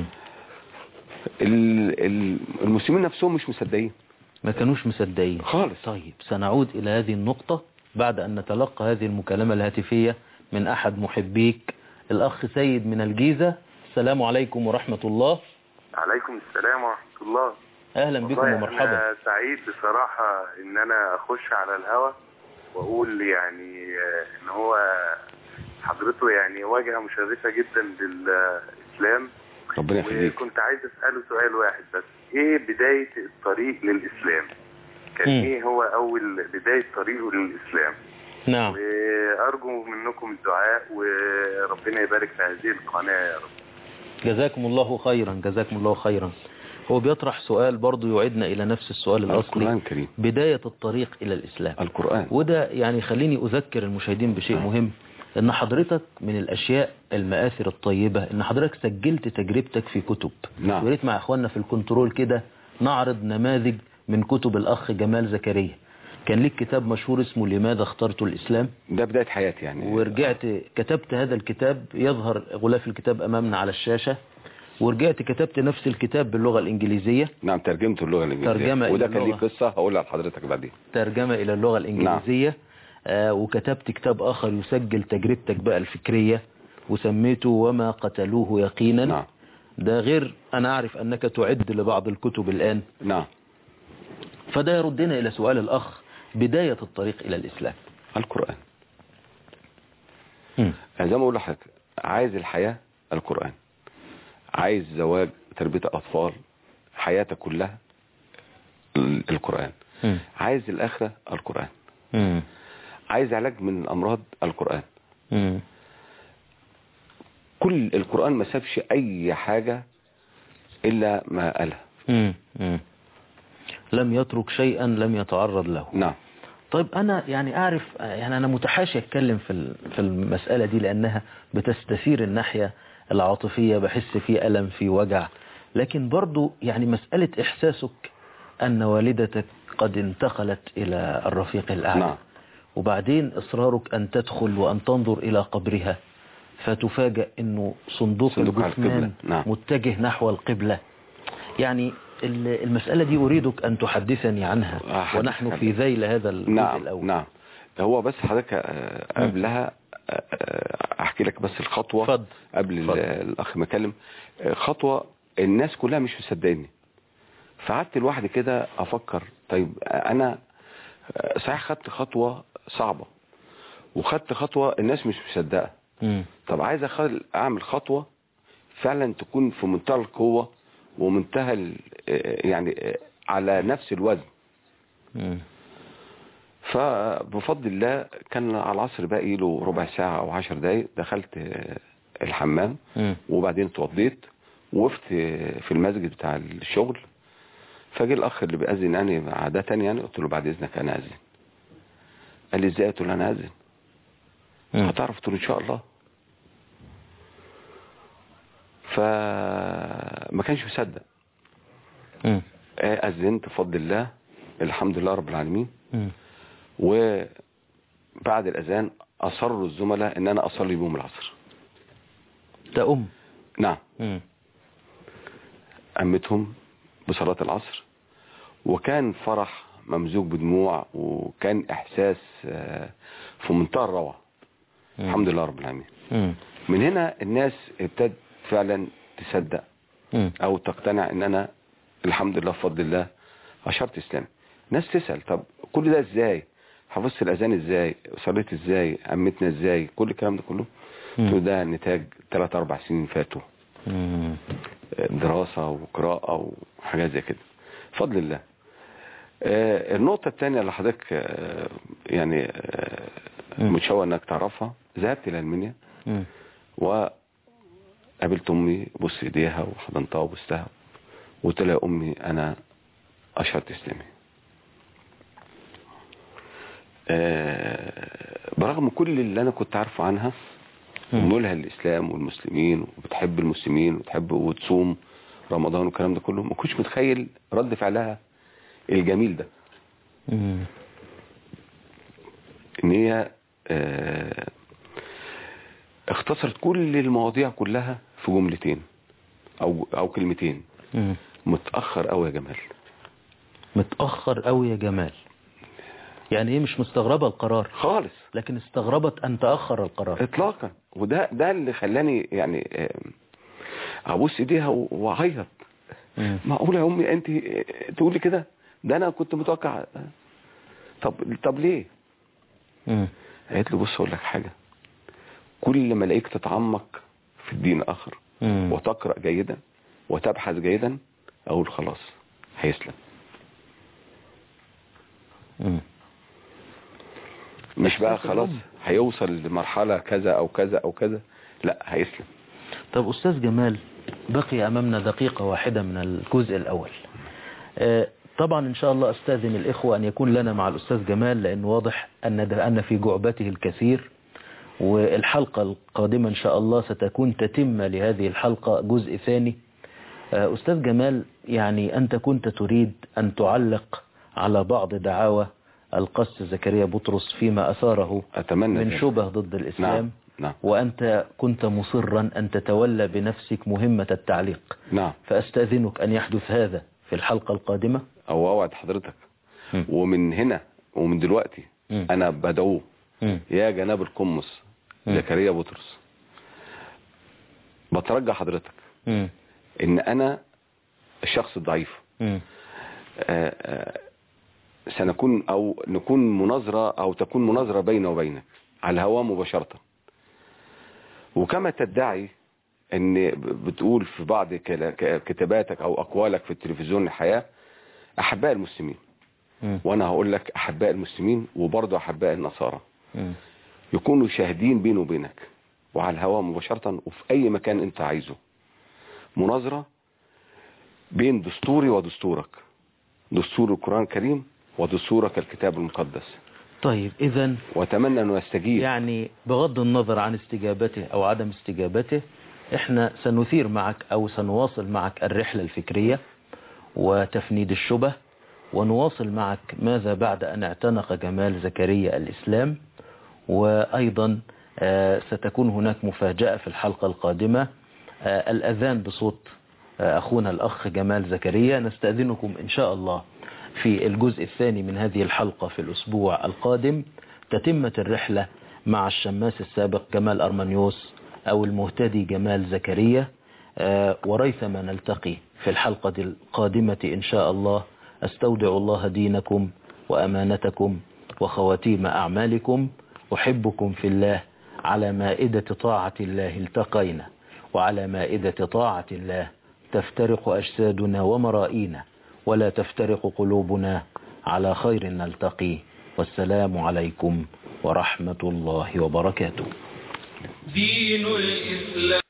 ال- ال- المسلمين نفسهم مش مصدقين ما كانوش مصدقين خالص طيب سنعود إلى هذه النقطة بعد أن نتلقى هذه المكالمة الهاتفية من أحد محبيك الأخ سيد من الجيزة السلام عليكم ورحمة الله عليكم السلام ورحمة الله أهلا بكم والله ومرحبا أنا سعيد بصراحة إن أنا أخش على الهوا وأقول يعني آه، إن هو حضرته يعني واجهة مشرفة جدا للإسلام ربنا يخليك وكنت عايز أسأله سؤال واحد بس إيه بداية الطريق للإسلام؟ كان مم. إيه هو أول بداية طريقه للإسلام؟ نعم وأرجو منكم الدعاء وربنا يبارك في هذه القناة يا رب جزاكم الله خيرا جزاكم الله خيرا هو بيطرح سؤال برضو يعيدنا إلى نفس السؤال القرآن الأصلي الكريم بداية الطريق إلى الإسلام القرآن وده يعني خليني أذكر المشاهدين بشيء مهم ان حضرتك من الاشياء المآثر الطيبة ان حضرتك سجلت تجربتك في كتب نعم. وريت مع اخواننا في الكنترول كده نعرض نماذج من كتب الاخ جمال زكريا كان ليك كتاب مشهور اسمه لماذا اخترت الاسلام ده بداية حياتي يعني ورجعت كتبت هذا الكتاب يظهر غلاف الكتاب امامنا على الشاشة ورجعت كتبت نفس الكتاب باللغة الانجليزية نعم ترجمته اللغة الإنجليزية ترجمة وده إلى كان ليه اللغة. قصة هقولها لحضرتك بعدين ترجمة إلى اللغة الإنجليزية آه وكتبت كتاب آخر يسجل تجربتك بقى الفكرية وسميته وما قتلوه يقينا نعم ده غير أنا أعرف أنك تعد لبعض الكتب الآن نعم فده يردنا إلى سؤال الأخ بداية الطريق إلى الإسلام القرآن مم. يعني زي ما بقول لحضرتك عايز الحياة القرآن عايز زواج تربية أطفال حياتك كلها ال- القرآن مم. عايز الآخرة القرآن مم. عايز علاج من الأمراض القرآن مم. كل القرآن ما سابش أي حاجة إلا ما قالها مم. مم. لم يترك شيئا لم يتعرض له نعم طيب أنا يعني أعرف يعني أنا متحاشي أتكلم في ال- في المسألة دي لأنها بتستثير الناحية العاطفية بحس في ألم في وجع لكن برضو يعني مسألة إحساسك أن والدتك قد انتقلت إلى الرفيق الأعلى نعم وبعدين إصرارك أن تدخل وأن تنظر إلى قبرها فتفاجأ أنه صندوق, صندوق على الجثمان القبلة، نعم. متجه نحو القبلة يعني ال- المسألة دي أريدك أن تحدثني عنها أحدثك ونحن عنها. في ذيل هذا الجزء نعم الأول نعم هو بس حضرتك آه، قبلها آه، آه، احكي لك بس الخطوه اتفضل. قبل ال- اتفضل. الاخ ما يتكلم آه، خطوه الناس كلها مش مصدقني فقعدت لوحدي كده افكر طيب آه، انا آه، صحيح خدت خطوه صعبه وخدت خطوه الناس مش مصدقه مم. طب عايز أخل- اعمل خطوه فعلا تكون في منتهى القوه ومنتهى ال- آه، يعني آه، على نفس الوزن مم. فبفضل الله كان على العصر باقي له ربع ساعة أو عشر دقايق دخلت آه، الحمام مم. وبعدين اتوضيت وقفت آه، في المسجد بتاع الشغل فجه الأخ اللي بيأذن يعني عادة يعني قلت له بعد إذنك أنا أذن قال لي إزاي قلت له أنا أذن مم. هتعرف قلت له إن شاء الله فما كانش مصدق مم. آه، أذنت بفضل الله الحمد لله رب العالمين مم. وبعد الأذان أصروا الزملاء إن أنا أصلي بهم العصر تأم نعم مم. أمتهم بصلاة العصر وكان فرح ممزوج بدموع وكان إحساس آه، في منتهى الروعة مم. الحمد لله رب العالمين مم. من هنا الناس ابتدت فعلا تصدق مم. أو تقتنع إن أنا الحمد لله بفضل الله أشرت إسلام ناس تسأل طب كل ده إزاي حفظت الأذان إزاي صليت إزاي أمتنا إزاي كل الكلام ده كله مم. قلت له ده نتاج 3 4 سنين فاتوا مم. دراسة وقراءة وحاجات زي كده بفضل الله آه، النقطة الثانية اللي حضرتك آه، يعني آه، مم. متشوق انك تعرفها ذهبت الى المنيا مم. وقابلت امي بص ايديها وحضنتها وبستها وقلت لها يا امي انا اشهد اسلامي آه، برغم كل اللي انا كنت عارفه عنها مم. وملها الاسلام والمسلمين وبتحب المسلمين وتحب وتصوم رمضان والكلام ده كله ما كنتش متخيل رد فعلها الجميل ده مم. ان هي آه، اختصرت كل المواضيع كلها في جملتين او او كلمتين مم. متاخر قوي يا جمال متأخر قوي يا جمال يعني ايه مش مستغربة القرار خالص لكن استغربت ان تأخر القرار اطلاقا وده ده اللي خلاني يعني آه، ابوس ايديها و- واعيط مم. معقوله يا امي انت تقولي كده ده انا كنت متوقع طب طب ليه مم. قالت له بص اقول لك حاجه كل ما الاقيك تتعمق في الدين اخر مم. وتقرا جيدا وتبحث جيدا اقول خلاص هيسلم مم. مش بقى إحساس خلاص الأم. هيوصل لمرحله كذا او كذا او كذا لا هيسلم طب أستاذ جمال بقي أمامنا دقيقة واحدة من الجزء الأول آه، طبعا إن شاء الله أستاذن الإخوة أن يكون لنا مع الأستاذ جمال لأن واضح أن أن في جعبته الكثير والحلقة القادمة إن شاء الله ستكون تتمة لهذه الحلقة جزء ثاني آه، أستاذ جمال يعني أنت كنت تريد أن تعلق على بعض دعاوى القس زكريا بطرس فيما أثاره اتمنى من ذلك. شبه ضد الإسلام نعم نعم وأنت كنت مصرا أن تتولى بنفسك مهمة التعليق نعم فأستأذنك أن يحدث هذا في الحلقة القادمة او اوعد حضرتك مم. ومن هنا ومن دلوقتي مم. انا بدعوه مم. يا جناب القمص مم. زكريا بطرس بترجى حضرتك مم. ان انا الشخص الضعيف مم. آه، آه، سنكون او نكون مناظرة او تكون مناظرة بيني وبينك على الهواء مباشرة وكما تدعي ان بتقول في بعض كلا- ك- كتاباتك او اقوالك في التلفزيون الحياة احباء المسلمين مم. وانا هقول لك احباء المسلمين وبرضه احباء النصارى مم. يكونوا شاهدين بيني وبينك وعلى الهواء مباشرة وفي اي مكان انت عايزه مناظرة بين دستوري ودستورك دستور القرآن الكريم ودستورك الكتاب المقدس طيب إذا واتمنى انه يستجيب يعني بغض النظر عن استجابته أو عدم استجابته احنا سنثير معك أو سنواصل معك الرحلة الفكرية وتفنيد الشبه ونواصل معك ماذا بعد أن اعتنق جمال زكريا الإسلام وأيضا آه، ستكون هناك مفاجأة في الحلقة القادمة آه، الأذان بصوت آه، أخونا الأخ جمال زكريا نستأذنكم إن شاء الله في الجزء الثاني من هذه الحلقة في الأسبوع القادم تتمة الرحلة مع الشماس السابق جمال أرمانيوس أو المهتدي جمال زكريا آه، وريثما نلتقي في الحلقة القادمة إن شاء الله أستودع الله دينكم وأمانتكم وخواتيم أعمالكم أحبكم في الله على مائدة طاعة الله التقينا وعلى مائدة طاعة الله تفترق أجسادنا ومرائينا ولا تفترق قلوبنا على خير نلتقي والسلام عليكم ورحمة الله وبركاته دين الإسلام